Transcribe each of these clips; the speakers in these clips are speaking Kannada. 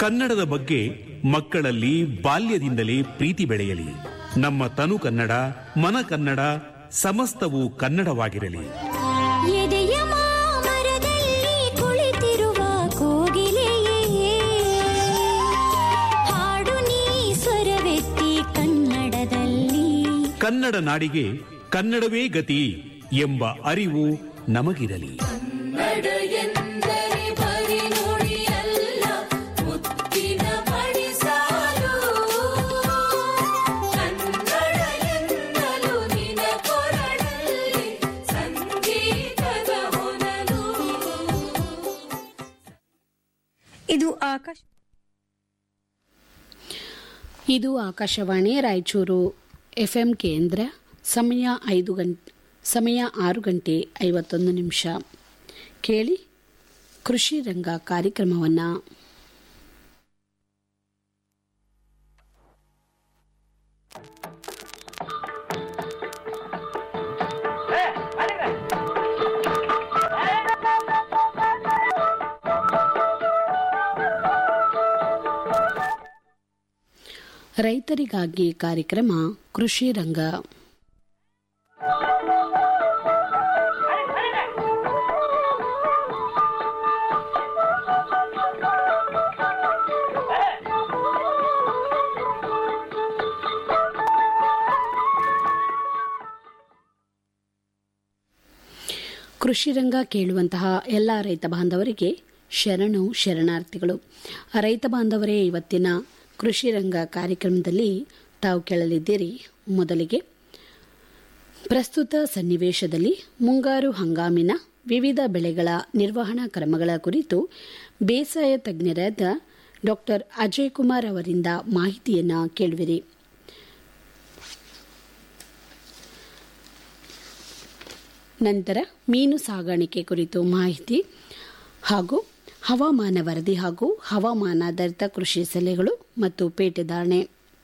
ಕನ್ನಡದ ಬಗ್ಗೆ ಮಕ್ಕಳಲ್ಲಿ ಬಾಲ್ಯದಿಂದಲೇ ಪ್ರೀತಿ ಬೆಳೆಯಲಿ ನಮ್ಮ ತನು ಕನ್ನಡ ಮನ ಕನ್ನಡ ಸಮಸ್ತವೂ ಕನ್ನಡವಾಗಿರಲಿ ಎದೆಯ ಮಾಮರದಲ್ಲಿ ಕುಳಿತಿರುವ ಕೋಗಿಲೆಯೇ ಹಾಡು ನೀ ಸ್ವರವೆತ್ತಿ ಕನ್ನಡದಲ್ಲಿ ಕನ್ನಡ ನಾಡಿಗೆ ಕನ್ನಡವೇ ಗತಿ ಎಂಬ ಅರಿವು ನಮಗಿರಲಿ ಕನ್ನಡ ಎಂದರೆ ಬರಿ ನುಡಿಯಲ್ಲ ಮುತ್ತಿನ ಮಣಿಸಾಲು ಕನ್ನಡ ಎನ್ನಲು ನಿನ ಕೊರಳಲ್ಲಿ ಸಂಗೀತದ ಹೊನಲು ಇದು ಆಕಾಶ ಇದು ಆಕಾಶವಾಣಿ ರಾಯಚೂರು ಎಫ್ಎಂ ಕೇಂದ್ರ ಸಮಯ ಐದು ಗಂಟೆ ಸಮಯ ಆರು ಗಂಟೆ ಐವತ್ತೊಂದು ನಿಮಿಷ ಕೇಳಿ ಕೃಷಿ ರಂಗ ಕಾರ್ಯಕ್ರಮವನ್ನು ರೈತರಿಗಾಗಿ ಕಾರ್ಯಕ್ರಮ ಕೃಷಿ ರಂಗ ಕೃಷಿ ರಂಗ ಕೇಳುವಂತಹ ಎಲ್ಲ ರೈತ ಬಾಂಧವರಿಗೆ ಶರಣು ಶರಣಾರ್ಥಿಗಳು ರೈತ ಬಾಂಧವರೇ ಇವತ್ತಿನ ಕೃಷಿ ರಂಗ ಕಾರ್ಯಕ್ರಮದಲ್ಲಿ ತಾವು ಕೇಳಲಿದ್ದೀರಿ ಮೊದಲಿಗೆ ಪ್ರಸ್ತುತ ಸನ್ನಿವೇಶದಲ್ಲಿ ಮುಂಗಾರು ಹಂಗಾಮಿನ ವಿವಿಧ ಬೆಳೆಗಳ ನಿರ್ವಹಣಾ ಕ್ರಮಗಳ ಕುರಿತು ಬೇಸಾಯ ತಜ್ಞರಾದ ಡಾಕ್ಟರ್ ಅಜಯ್ ಕುಮಾರ್ ಅವರಿಂದ ಮಾಹಿತಿಯನ್ನು ಕೇಳುವಿರಿ ನಂತರ ಮೀನು ಸಾಗಾಣಿಕೆ ಕುರಿತು ಮಾಹಿತಿ ಹಾಗೂ ಹವಾಮಾನ ವರದಿ ಹಾಗೂ ಹವಾಮಾನಾಧಾರಿತ ಕೃಷಿ ಸಲಹೆಗಳು ಮತ್ತು ಪೇಟೆದಾರಣೆ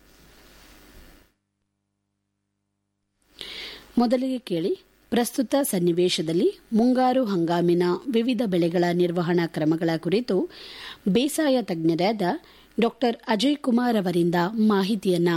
ಮೊದಲಿಗೆ ಕೇಳಿ ಪ್ರಸ್ತುತ ಸನ್ನಿವೇಶದಲ್ಲಿ ಮುಂಗಾರು ಹಂಗಾಮಿನ ವಿವಿಧ ಬೆಳೆಗಳ ನಿರ್ವಹಣಾ ಕ್ರಮಗಳ ಕುರಿತು ಬೇಸಾಯ ತಜ್ಞರಾದ ಡಾಕ್ಟರ್ ಅಜಯ್ ಕುಮಾರ್ ಅವರಿಂದ ಮಾಹಿತಿಯನ್ನ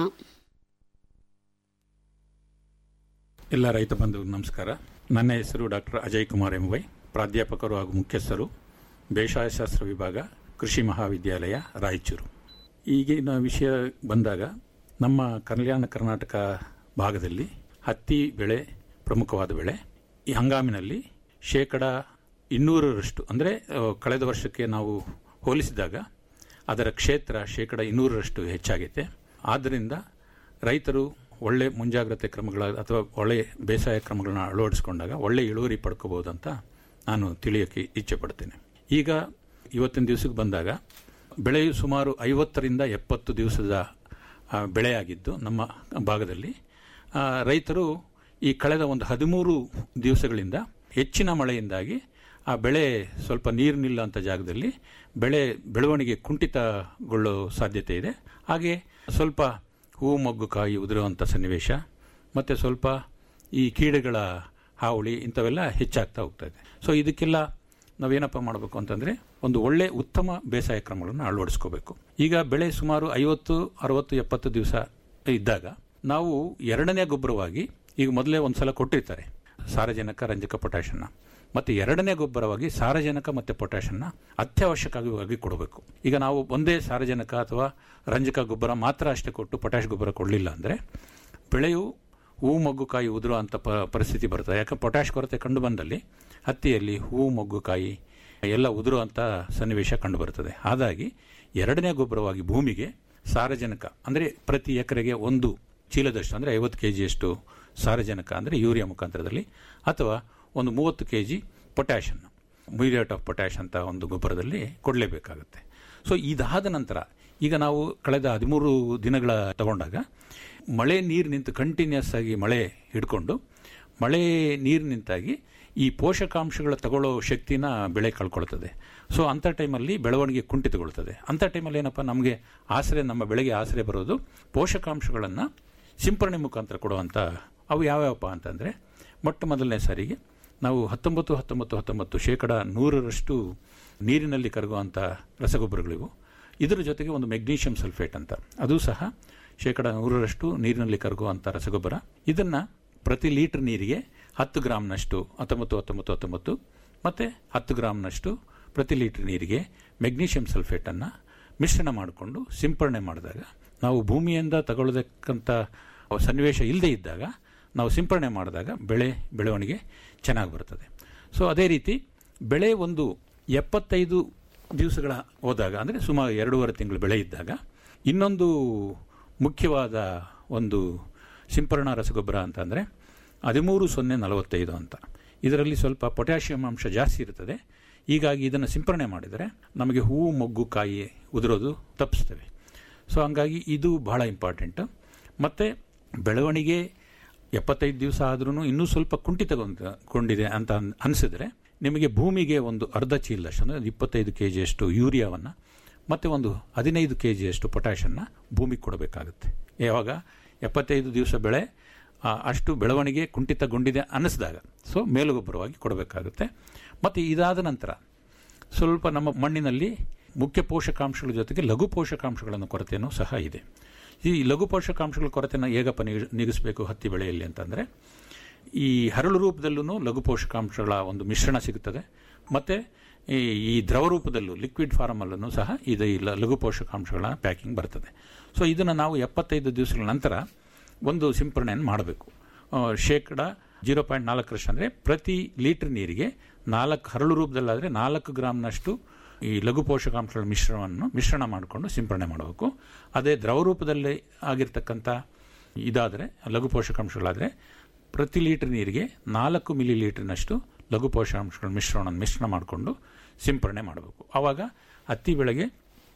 ಎಲ್ಲ ರೈತ ಬಂಧುಗಳು ನಮಸ್ಕಾರ ನನ್ನ ಹೆಸರು ಡಾಕ್ಟರ್ ಅಜಯ್ ಕುಮಾರ್ ಎಂವೈ ಪ್ರಾಧ್ಯಾಪಕರು ಹಾಗೂ ಮುಖ್ಯಸ್ಥರು ಬೇಸಾಯಶಾಸ್ತ್ರ ವಿಭಾಗ ಕೃಷಿ ಮಹಾವಿದ್ಯಾಲಯ ರಾಯಚೂರು ಈಗಿನ ವಿಷಯ ಬಂದಾಗ ನಮ್ಮ ಕಲ್ಯಾಣ ಕರ್ನಾಟಕ ಭಾಗದಲ್ಲಿ ಹತ್ತಿ ಬೆಳೆ ಪ್ರಮುಖವಾದ ಬೆಳೆ ಈ ಹಂಗಾಮಿನಲ್ಲಿ ಶೇಕಡ ಇನ್ನೂರರಷ್ಟು ಅಂದರೆ ಆ, ಕಳೆದ ವರ್ಷಕ್ಕೆ ನಾವು ಹೋಲಿಸಿದಾಗ ಅದರ ಕ್ಷೇತ್ರ ಶೇಕಡ ಇನ್ನೂರರಷ್ಟು ಹೆಚ್ಚಾಗೈತೆ ಆದ್ದರಿಂದ ರೈತರು ಒಳ್ಳೆ ಮುಂಜಾಗ್ರತೆ ಕ್ರಮಗಳ ಅಥವಾ ಒಳ್ಳೆ ಬೇಸಾಯ ಕ್ರಮಗಳನ್ನ ಅಳವಡಿಸಿಕೊಂಡಾಗ ಒಳ್ಳೆ ಇಳುವರಿ ಪಡ್ಕೋಬಹುದು ಅಂತ ನಾನು ತಿಳಿಯೋಕ್ಕೆ ಇಚ್ಛೆ ಪಡ್ತೇನೆ ಈಗ ಇವತ್ತಿನ ದಿವಸಕ್ಕೆ ಬಂದಾಗ ಬೆಳೆಯು ಸುಮಾರು ಐವತ್ತರಿಂದ ಎಪ್ಪತ್ತು ದಿವಸದ ಆ, ಬೆಳೆಯಾಗಿದ್ದು ನಮ್ಮ ಭಾಗದಲ್ಲಿ ಆ, ರೈತರು ಈ ಕಳೆದ ಒಂದು ಹದಿಮೂರು ದಿವಸಗಳಿಂದ ಹೆಚ್ಚಿನ ಮಳೆಯಿಂದಾಗಿ ಆ ಬೆಳೆ ಸ್ವಲ್ಪ ನೀರು ನಿಲ್ಲಂಥ ಜಾಗದಲ್ಲಿ ಬೆಳೆ ಬೆಳವಣಿಗೆ ಕುಂಠಿತಗೊಳ್ಳೋ ಸಾಧ್ಯತೆ ಇದೆ ಹಾಗೆ ಸ್ವಲ್ಪ ಹೂವು ಮೊಗ್ಗು ಕಾಯಿ ಉದುರುವಂಥ ಸನ್ನಿವೇಶ ಮತ್ತು ಸ್ವಲ್ಪ ಈ ಕೀಡೆಗಳ ಹಾವಳಿ ಇಂಥವೆಲ್ಲ ಹೆಚ್ಚಾಗ್ತಾ ಹೋಗ್ತಾ ಇದೆ ಸೊ ಇದಕ್ಕೆಲ್ಲ ನಾವೇನಪ್ಪ ಮಾಡಬೇಕು ಅಂತಂದರೆ ಒಂದು ಒಳ್ಳೆ ಉತ್ತಮ ಬೇಸಾಯ ಕ್ರಮಗಳನ್ನು ಅಳವಡಿಸ್ಕೋಬೇಕು ಈಗ ಬೆಳೆ ಸುಮಾರು ಐವತ್ತು ಅರವತ್ತು ಎಪ್ಪತ್ತು ದಿವಸ ಇದ್ದಾಗ ನಾವು ಎರಡನೇ ಗೊಬ್ಬರವಾಗಿ ಈಗ ಮೊದಲೇ ಒಂದು ಸಲ ಕೊಟ್ಟಿರ್ತಾರೆ ಸಾರಜನಕ ರಂಜಕ ಪೊಟ್ಯಾಷನ್ನ ಮತ್ತು ಎರಡನೇ ಗೊಬ್ಬರವಾಗಿ ಸಾರಜನಕ ಮತ್ತು ಪೊಟ್ಯಾಷನ್ನ ಅತ್ಯವಶ್ಯಕವಾಗಿ ಕೊಡಬೇಕು ಈಗ ನಾವು ಒಂದೇ ಸಾರಜನಕ ಅಥವಾ ರಂಜಕ ಗೊಬ್ಬರ ಮಾತ್ರ ಅಷ್ಟೇ ಕೊಟ್ಟು ಪೊಟ್ಯಾಷ್ ಗೊಬ್ಬರ ಕೊಡಲಿಲ್ಲ ಅಂದರೆ ಬೆಳೆಯು ಹೂವು ಮೊಗ್ಗು ಕಾಯಿ ಉದುರೋ ಅಂಥ ಪ ಪರಿಸ್ಥಿತಿ ಬರ್ತದೆ ಯಾಕೆ ಪೊಟ್ಯಾಷ್ ಕೊರತೆ ಕಂಡು ಬಂದಲ್ಲಿ ಹತ್ತಿಯಲ್ಲಿ ಹೂವು ಮೊಗ್ಗು ಕಾಯಿ ಎಲ್ಲ ಉದುರುವಂಥ ಸನ್ನಿವೇಶ ಕಂಡು ಬರ್ತದೆ ಹಾಗಾಗಿ ಎರಡನೇ ಗೊಬ್ಬರವಾಗಿ ಭೂಮಿಗೆ ಸಾರಜನಕ ಅಂದರೆ ಪ್ರತಿ ಎಕರೆಗೆ ಒಂದು ಚೀಲದಷ್ಟು ಅಂದರೆ ಐವತ್ತು ಕೆ ಜಿಯಷ್ಟು ಸಾರಜನಕ ಅಂದರೆ ಯೂರಿಯಾ ಮುಖಾಂತರದಲ್ಲಿ ಅಥವಾ ಒಂದು ಮೂವತ್ತು ಕೆ ಜಿ ಪೊಟ್ಯಾಷನ್ನು ಮ್ಯೂರಿಯೇಟ್ ಆಫ್ ಪೊಟ್ಯಾಷ್ ಅಂತ ಒಂದು ಗೊಬ್ಬರದಲ್ಲಿ ಕೊಡಲೇಬೇಕಾಗುತ್ತೆ ಸೊ ಇದಾದ ನಂತರ ಈಗ ನಾವು ಕಳೆದ ಹದಿಮೂರು ದಿನಗಳ ತಗೊಂಡಾಗ ಮಳೆ ನೀರು ನಿಂತು ಕಂಟಿನ್ಯೂಸ್ ಆಗಿ ಮಳೆ ಹಿಡ್ಕೊಂಡು ಮಳೆ ನೀರು ನಿಂತಾಗಿ ಈ ಪೋಷಕಾಂಶಗಳ ತಗೊಳ್ಳೋ ಶಕ್ತಿನ ಬೆಳೆ ಕಳ್ಕೊಳ್ತದೆ ಸೊ ಅಂಥ ಟೈಮಲ್ಲಿ ಬೆಳವಣಿಗೆ ಕುಂಠಿತಗೊಳ್ತದೆ ಅಂಥ ಟೈಮಲ್ಲಿ ಏನಪ್ಪ ನಮಗೆ ಆಸರೆ ನಮ್ಮ ಬೆಳೆಗೆ ಆಸರೆ ಬರೋದು ಪೋಷಕಾಂಶಗಳನ್ನು ಸಿಂಪರಣೆ ಮುಖಾಂತರ ಕೊಡುವಂಥ ಅವು ಯಾವ್ಯಾವಪ್ಪ ಅಂತಂದರೆ ಮೊಟ್ಟ ಮೊದಲನೇ ಸಾರಿಗೆ ನಾವು ಹತ್ತೊಂಬತ್ತು ಹತ್ತೊಂಬತ್ತು ಹತ್ತೊಂಬತ್ತು ಶೇಕಡ ನೂರರಷ್ಟು ನೀರಿನಲ್ಲಿ ಕರಗುವಂಥ ರಸಗೊಬ್ಬರಗಳಿವು ಇದರ ಜೊತೆಗೆ ಒಂದು ಮೆಗ್ನೀಷಿಯಂ ಸಲ್ಫೇಟ್ ಅಂತ ಅದು ಸಹ ಶೇಕಡ ನೂರರಷ್ಟು ನೀರಿನಲ್ಲಿ ಕರಗುವಂಥ ರಸಗೊಬ್ಬರ ಇದನ್ನು ಪ್ರತಿ ಲೀಟರ್ ನೀರಿಗೆ ಹತ್ತು ಗ್ರಾಮ್ನಷ್ಟು ಹತ್ತೊಂಬತ್ತು ಹತ್ತೊಂಬತ್ತು ಹತ್ತೊಂಬತ್ತು ಮತ್ತು ಹತ್ತು ಗ್ರಾಮ್ನಷ್ಟು ಪ್ರತಿ ಲೀಟರ್ ನೀರಿಗೆ ಮೆಗ್ನೀಷಿಯಂ ಸಲ್ಫೇಟನ್ನು ಮಿಶ್ರಣ ಮಾಡಿಕೊಂಡು ಸಿಂಪರಣೆ ಮಾಡಿದಾಗ ನಾವು ಭೂಮಿಯಿಂದ ತಗೊಳ್ಳೋದಕ್ಕಂಥ ಸನ್ನಿವೇಶ ಇಲ್ಲದೇ ಇದ್ದಾಗ ನಾವು ಸಿಂಪರಣೆ ಮಾಡಿದಾಗ ಬೆಳೆ ಬೆಳವಣಿಗೆ ಚೆನ್ನಾಗಿ ಬರ್ತದೆ ಸೊ ಅದೇ ರೀತಿ ಬೆಳೆ ಒಂದು ಎಪ್ಪತ್ತೈದು ದಿವಸಗಳ ಹೋದಾಗ ಅಂದರೆ ಸುಮಾರು ಎರಡೂವರೆ ತಿಂಗಳು ಬೆಳೆ ಇದ್ದಾಗ ಇನ್ನೊಂದು ಮುಖ್ಯವಾದ ಒಂದು ಸಿಂಪರಣಾ ರಸಗೊಬ್ಬರ ಅಂತಂದರೆ ಹದಿಮೂರು ಸೊನ್ನೆ ನಲವತ್ತೈದು ಅಂತ ಇದರಲ್ಲಿ ಸ್ವಲ್ಪ ಪೊಟ್ಯಾಷಿಯಂ ಅಂಶ ಜಾಸ್ತಿ ಇರ್ತದೆ ಹೀಗಾಗಿ ಇದನ್ನು ಸಿಂಪರಣೆ ಮಾಡಿದರೆ ನಮಗೆ ಹೂವು ಮೊಗ್ಗು ಕಾಯಿ ಉದುರೋದು ತಪ್ಪಿಸ್ತೇವೆ ಸೊ ಹಂಗಾಗಿ ಇದು ಬಹಳ ಇಂಪಾರ್ಟೆಂಟ್ ಮತ್ತು ಬೆಳವಣಿಗೆ ಎಪ್ಪತ್ತೈದು ದಿವಸ ಆದ್ರೂ ಇನ್ನೂ ಸ್ವಲ್ಪ ಕುಂಠಿತಗೊಂಡಿದೆ ಅಂತ ಅನ್- ಅನಿಸಿದ್ರೆ ನಿಮಗೆ ಭೂಮಿಗೆ ಒಂದು ಅರ್ಧ ಚೀಲದಷ್ಟು ಅಂದರೆ ಇಪ್ಪತ್ತೈದು ಕೆ ಜಿಯಷ್ಟು ಯೂರಿಯಾವನ್ನು ಮತ್ತು ಒಂದು ಹದಿನೈದು ಕೆ ಜಿಯಷ್ಟು ಪೊಟ್ಯಾಷನ್ನ ಭೂಮಿಗೆ ಕೊಡಬೇಕಾಗುತ್ತೆ ಯಾವಾಗ ಎಪ್ಪತ್ತೈದು ದಿವಸ ಬೆಳೆ ಆ, ಅಷ್ಟು ಬೆಳವಣಿಗೆ ಕುಂಠಿತಗೊಂಡಿದೆ ಅನ್ನಿಸಿದಾಗ ಸೊ ಮೇಲುಗೊಬ್ಬರವಾಗಿ ಕೊಡಬೇಕಾಗುತ್ತೆ ಮತ್ತು ಇದಾದ ನಂತರ ಸ್ವಲ್ಪ ನಮ್ಮ ಮಣ್ಣಿನಲ್ಲಿ ಮುಖ್ಯ ಪೋಷಕಾಂಶಗಳ ಜೊತೆಗೆ ಲಘು ಪೋಷಕಾಂಶಗಳನ್ನು ಕೊರತೆಯೂ ಸಹ ಇದೆ ಈ ಲಘು ಪೋಷಕಾಂಶಗಳ ಕೊರತೆಯನ್ನು ಹೇಗಪ್ಪ ನೀಗ- ನೀಗಿಸಬೇಕು ಹತ್ತಿ ಬೆಳೆಯಲ್ಲಿ ಅಂತಂದರೆ ಈ ಹರಳು ರೂಪದಲ್ಲೂ ಲಘು ಪೋಷಕಾಂಶಗಳ ಒಂದು ಮಿಶ್ರಣ ಸಿಗುತ್ತದೆ ಮತ್ತು ಈ ಈ ದ್ರವ ರೂಪದಲ್ಲೂ ಲಿಕ್ವಿಡ್ ಫಾರ್ಮಲ್ಲೂ ಸಹ ಇದು ಈ ಲ- ಲಘು ಪೋಷಕಾಂಶಗಳ ಪ್ಯಾಕಿಂಗ್ ಬರ್ತದೆ ಸೊ ಇದನ್ನು ನಾವು ಎಪ್ಪತ್ತೈದು ದಿವಸಗಳ ನಂತರ ಒಂದು ಸಿಂಪರಣೆಯನ್ನು ಮಾಡಬೇಕು ಆ, ಶೇಕಡ ಜೀರೋ ಪಾಯಿಂಟ್ ನಾಲ್ಕರಷ್ಟು ಅಂದರೆ ಪ್ರತಿ ಲೀಟರ್ ನೀರಿಗೆ ನಾಲ್ಕು ಹರಳು ರೂಪದಲ್ಲಾದರೆ ನಾಲ್ಕು ಗ್ರಾಮ್ನಷ್ಟು ಈ ಲಘು ಪೋಷಕಾಂಶಗಳ ಮಿಶ್ರಣವನ್ನು ಮಿಶ್ರಣ ಮಾಡಿಕೊಂಡು ಸಿಂಪರಣೆ ಮಾಡಬೇಕು ಅದೇ ದ್ರವ ರೂಪದಲ್ಲಿ ಆಗಿರ್ತಕ್ಕಂಥ ಇದಾದರೆ ಲಘು ಪೋಷಕಾಂಶಗಳಾದರೆ ಪ್ರತಿ ಲೀಟರ್ ನೀರಿಗೆ ನಾಲ್ಕು ಮಿಲಿ ಲೀಟರ್ನಷ್ಟು ಲಘು ಪೋಷಕಾಂಶಗಳ ಮಿಶ್ರಣವನ್ನು ಮಿಶ್ರಣ ಮಾಡಿಕೊಂಡು ಸಿಂಪರಣೆ ಮಾಡಬೇಕು ಆವಾಗ ಹತ್ತಿ ಬೆಳೆಗೆ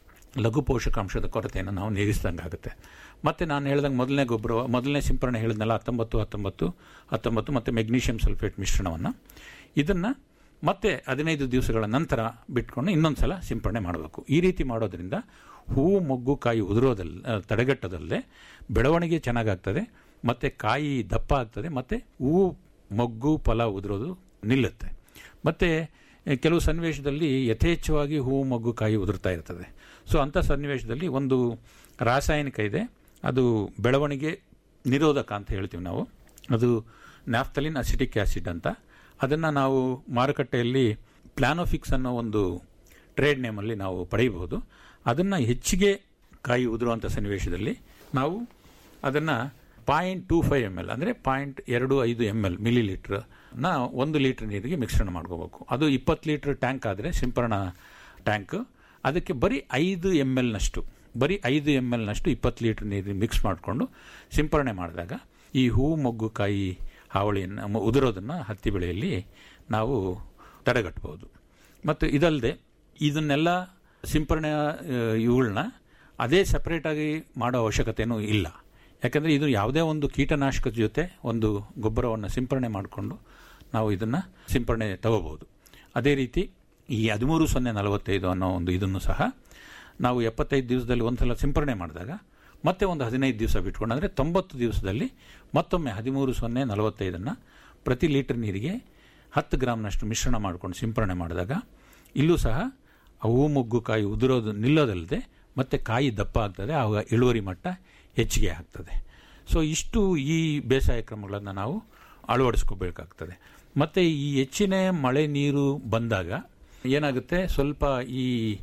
ಲಘು ಪೋಷಕಾಂಶದ ಕೊರತೆಯನ್ನು ನಾವು ನೀಗಿಸಿದಂಗೆ ಆಗುತ್ತೆ ಮತ್ತು ನಾನು ಹೇಳ್ದಂಗೆ ಮೊದಲನೇ ಗೊಬ್ಬರ ಮೊದಲನೇ ಸಿಂಪರಣೆ ಹೇಳಿದ್ನಲ್ಲ ಹತ್ತೊಂಬತ್ತು ಹತ್ತೊಂಬತ್ತು ಹತ್ತೊಂಬತ್ತು ಮತ್ತು ಮೆಗ್ನೀಷಿಯಂ ಸಲ್ಫೇಟ್ ಮಿಶ್ರಣವನ್ನು ಇದನ್ನು ಮತ್ತೆ ಹದಿನೈದು ದಿವಸಗಳ ನಂತರ ಬಿಟ್ಕೊಂಡು ಇನ್ನೊಂದು ಸಲ ಸಿಂಪರಣೆ ಮಾಡಬೇಕು ಈ ರೀತಿ ಮಾಡೋದ್ರಿಂದ ಹೂವು ಮೊಗ್ಗು ಕಾಯಿ ಉದುರೋದಲ್ಲ ಆ, ತಡೆಗಟ್ಟೋದಲ್ಲದೆ ಬೆಳವಣಿಗೆ ಚೆನ್ನಾಗಾಗ್ತದೆ ಮತ್ತು ಕಾಯಿ ದಪ್ಪ ಆಗ್ತದೆ ಮತ್ತು ಹೂವು ಮೊಗ್ಗು ಫಲ ಉದುರೋದು ನಿಲ್ಲುತ್ತೆ ಮತ್ತು ಕೆಲವು ಸನ್ನಿವೇಶದಲ್ಲಿ ಯಥೇಚ್ಛವಾಗಿ ಹೂವು ಮೊಗ್ಗು ಕಾಯಿ ಉದುರ್ತಾ ಇರ್ತದೆ ಸೊ ಅಂಥ ಸನ್ನಿವೇಶದಲ್ಲಿ ಒಂದು ರಾಸಾಯನಿಕ ಇದೆ ಅದು ಬೆಳವಣಿಗೆ ನಿರೋಧಕ ಅಂತ ಹೇಳ್ತೀವಿ ನಾವು ಅದು ನ್ಯಾಫ್ತಲಿನ್ ಅಸಿಟಿಕ್ ಆ್ಯಸಿಡ್ ಅಂತ ಅದನ್ನು ನಾವು ಮಾರುಕಟ್ಟೆಯಲ್ಲಿ ಪ್ಲಾನೋಫಿಕ್ಸ್ ಅನ್ನೋ ಒಂದು ಟ್ರೇಡ್ ನೇಮಲ್ಲಿ ನಾವು ಪಡೆಯಬಹುದು ಅದನ್ನು ಹೆಚ್ಚಿಗೆ ಕಾಯಿ ಉದುರುವಂಥ ಸನ್ನಿವೇಶದಲ್ಲಿ ನಾವು ಅದನ್ನು point two five M L ಅಂದರೆ ಪಾಯಿಂಟ್ ಎರಡು ಐದು ಎಮ್ ಎಲ್ ಮಿಲಿ ಲೀಟ್ರ್ನ ಒಂದು ಲೀಟ್ರ್ ನೀರಿಗೆ ಮಿಶ್ರಣ ಮಾಡ್ಕೋಬೇಕು ಅದು ಇಪ್ಪತ್ತು ಲೀಟ್ರ್ ಟ್ಯಾಂಕ್ ಆದರೆ ಸಿಂಪರಣಾ ಟ್ಯಾಂಕ್ ಅದಕ್ಕೆ ಬರೀ ಐದು ಎಮ್ ಎಲ್ನಷ್ಟು ಬರೀ ಐದು ಎಮ್ ಎಲ್ನಷ್ಟು ಇಪ್ಪತ್ತು ಲೀಟ್ರ್ ನೀರು ಮಿಕ್ಸ್ ಮಾಡಿಕೊಂಡು ಸಿಂಪರಣೆ ಮಾಡಿದಾಗ ಈ ಹೂವು ಮೊಗ್ಗು ಕಾಯಿ ಹಾವಳಿಯನ್ನು ಮ- ಉದುರೋದನ್ನು ಹತ್ತಿ ಬೆಳೆಯಲ್ಲಿ ನಾವು ತಡೆಗಟ್ಟಬಹುದು ಮತ್ತು ಇದಲ್ಲದೆ ಇದನ್ನೆಲ್ಲ ಸಿಂಪರಣೆ ಇವುಗಳನ್ನ ಅದೇ ಸಪ್ರೇಟಾಗಿ ಮಾಡೋ ಅವಶ್ಯಕತೆಯೂ ಇಲ್ಲ ಯಾಕಂದರೆ ಇದು ಯಾವುದೇ ಒಂದು ಕೀಟನಾಶಕದ ಜೊತೆ ಒಂದು ಗೊಬ್ಬರವನ್ನು ಸಿಂಪರಣೆ ಮಾಡಿಕೊಂಡು ನಾವು ಇದನ್ನು ಸಿಂಪರಣೆ ತಗೋಬಹುದು ಅದೇ ರೀತಿ ಈ ಹದಿಮೂರು ಸೊನ್ನೆ ನಲವತ್ತೈದು ಅನ್ನೋ ಒಂದು ಇದನ್ನು ಸಹ ನಾವು ಎಪ್ಪತ್ತೈದು ದಿವಸದಲ್ಲಿ ಒಂದ್ಸಲ ಸಿಂಪರಣೆ ಮಾಡಿದಾಗ ಮತ್ತೆ ಒಂದು ಹದಿನೈದು ದಿವಸ ಬಿಟ್ಕೊಂಡು ಅಂದರೆ ತೊಂಬತ್ತು ದಿವಸದಲ್ಲಿ ಮತ್ತೊಮ್ಮೆ ಹದಿಮೂರು ಸೊನ್ನೆ ನಲವತ್ತೈದನ್ನು ಪ್ರತಿ ಲೀಟರ್ ನೀರಿಗೆ ಹತ್ತು ಗ್ರಾಮ್ನಷ್ಟು ಮಿಶ್ರಣ ಮಾಡಿಕೊಂಡು ಸಿಂಪರಣೆ ಮಾಡಿದಾಗ ಇಲ್ಲೂ ಸಹ ಆ ಹೂ ಮುಗ್ಗು ಕಾಯಿ ಉದುರೋದು ನಿಲ್ಲೋದಲ್ಲದೆ ಮತ್ತೆ ಕಾಯಿ ದಪ್ಪ ಆಗ್ತದೆ ಆವಾಗ ಇಳುವರಿ ಮಟ್ಟ ಹೆಚ್ಚಿಗೆ ಆಗ್ತದೆ ಸೊ ಇಷ್ಟು ಈ ಬೇಸಾಯ ಕ್ರಮಗಳನ್ನು ನಾವು ಅಳವಡಿಸ್ಕೋಬೇಕಾಗ್ತದೆ ಮತ್ತು ಈ ಹೆಚ್ಚಿನ ಮಳೆ ನೀರು ಬಂದಾಗ ಏನಾಗುತ್ತೆ ಸ್ವಲ್ಪ ಈ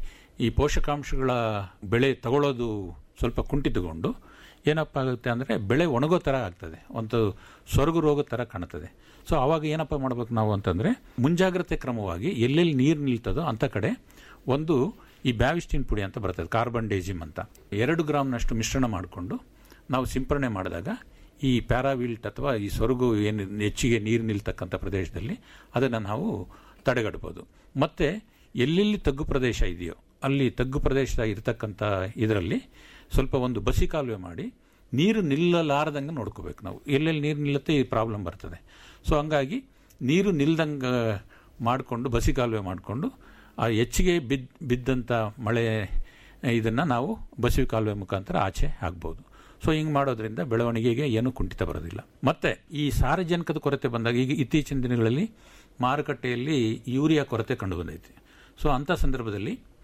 ಈ ಪೋಷಕಾಂಶಗಳ ಬೆಳೆ ತಗೊಳ್ಳೋದು ಸ್ವಲ್ಪ ಕುಂಠಿತಗೊಂಡು ಏನಪ್ಪ ಆಗುತ್ತೆ ಅಂದರೆ ಬೆಳೆ ಒಣಗೋ ಥರ ಆಗ್ತದೆ ಒಂದು ಸ್ವರ್ಗ ರೋಗ ಥರ ಕಾಣ್ತದೆ ಸೊ ಆವಾಗ ಏನಪ್ಪ ಮಾಡಬೇಕು ನಾವು ಅಂತಂದರೆ ಮುಂಜಾಗ್ರತೆ ಕ್ರಮವಾಗಿ ಎಲ್ಲೆಲ್ಲಿ ನೀರು ನಿಲ್ತದೋ ಅಂಥ ಕಡೆ ಒಂದು ಈ ಬ್ಯಾವಿಸ್ಟಿನ್ ಪುಡಿ ಅಂತ ಬರ್ತದೆ ಕಾರ್ಬನ್ ಡೇಜಿಮ್ ಅಂತ ಎರಡು ಗ್ರಾಮ್ನಷ್ಟು ಮಿಶ್ರಣ ಮಾಡಿಕೊಂಡು ನಾವು ಸಿಂಪರಣೆ ಮಾಡಿದಾಗ ಈ ಪ್ಯಾರಾವಿಲ್ಟ್ ಅಥವಾ ಈ ಸೊರಗು ಏನು ಹೆಚ್ಚಿಗೆ ನೀರು ನಿಲ್ತಕ್ಕಂಥ ಪ್ರದೇಶದಲ್ಲಿ ಅದನ್ನು ನಾವು ತಡೆಗಟ್ಬೋದು ಮತ್ತು ಎಲ್ಲೆಲ್ಲಿ ತಗ್ಗು ಪ್ರದೇಶ ಇದೆಯೋ ಅಲ್ಲಿ ತಗ್ಗು ಪ್ರದೇಶ ಇರತಕ್ಕಂಥ ಇದರಲ್ಲಿ ಸ್ವಲ್ಪ ಒಂದು ಬಸಿ ಕಾಲುವೆ ಮಾಡಿ ನೀರು ನಿಲ್ಲಲಾರದಂಗೆ ನೋಡ್ಕೋಬೇಕು ನಾವು ಎಲ್ಲೆಲ್ಲಿ ನೀರು ನಿಲ್ಲುತ್ತೆ ಈ ಪ್ರಾಬ್ಲಮ್ ಬರ್ತದೆ ಸೊ ಹಂಗಾಗಿ ನೀರು ನಿಲ್ದಂಗೆ ಮಾಡಿಕೊಂಡು ಬಸಿ ಕಾಲುವೆ ಮಾಡಿಕೊಂಡು ಆ ಹೆಚ್ಚಿಗೆ ಬಿದ್ದ ಬಿದ್ದಂಥ ಮಳೆ ಇದನ್ನು ನಾವು ಬಸಿ ಕಾಲುವೆ ಮುಖಾಂತರ ಆಚೆ ಆಗ್ಬೋದು ಸೊ ಹಿಂಗೆ ಮಾಡೋದ್ರಿಂದ ಬೆಳವಣಿಗೆಗೆ ಏನೂ ಕುಂಠಿತ ಬರೋದಿಲ್ಲ ಮತ್ತು ಈ ಸಾರಜನಕದ ಕೊರತೆ ಬಂದಾಗ ಈಗ ಇತ್ತೀಚಿನ ದಿನಗಳಲ್ಲಿ ಮಾರುಕಟ್ಟೆಯಲ್ಲಿ ಯೂರಿಯಾ ಕೊರತೆ ಕಂಡು ಬಂದೈತೆ ಸೊ ಅಂಥ ಸಂದರ್ಭದಲ್ಲಿ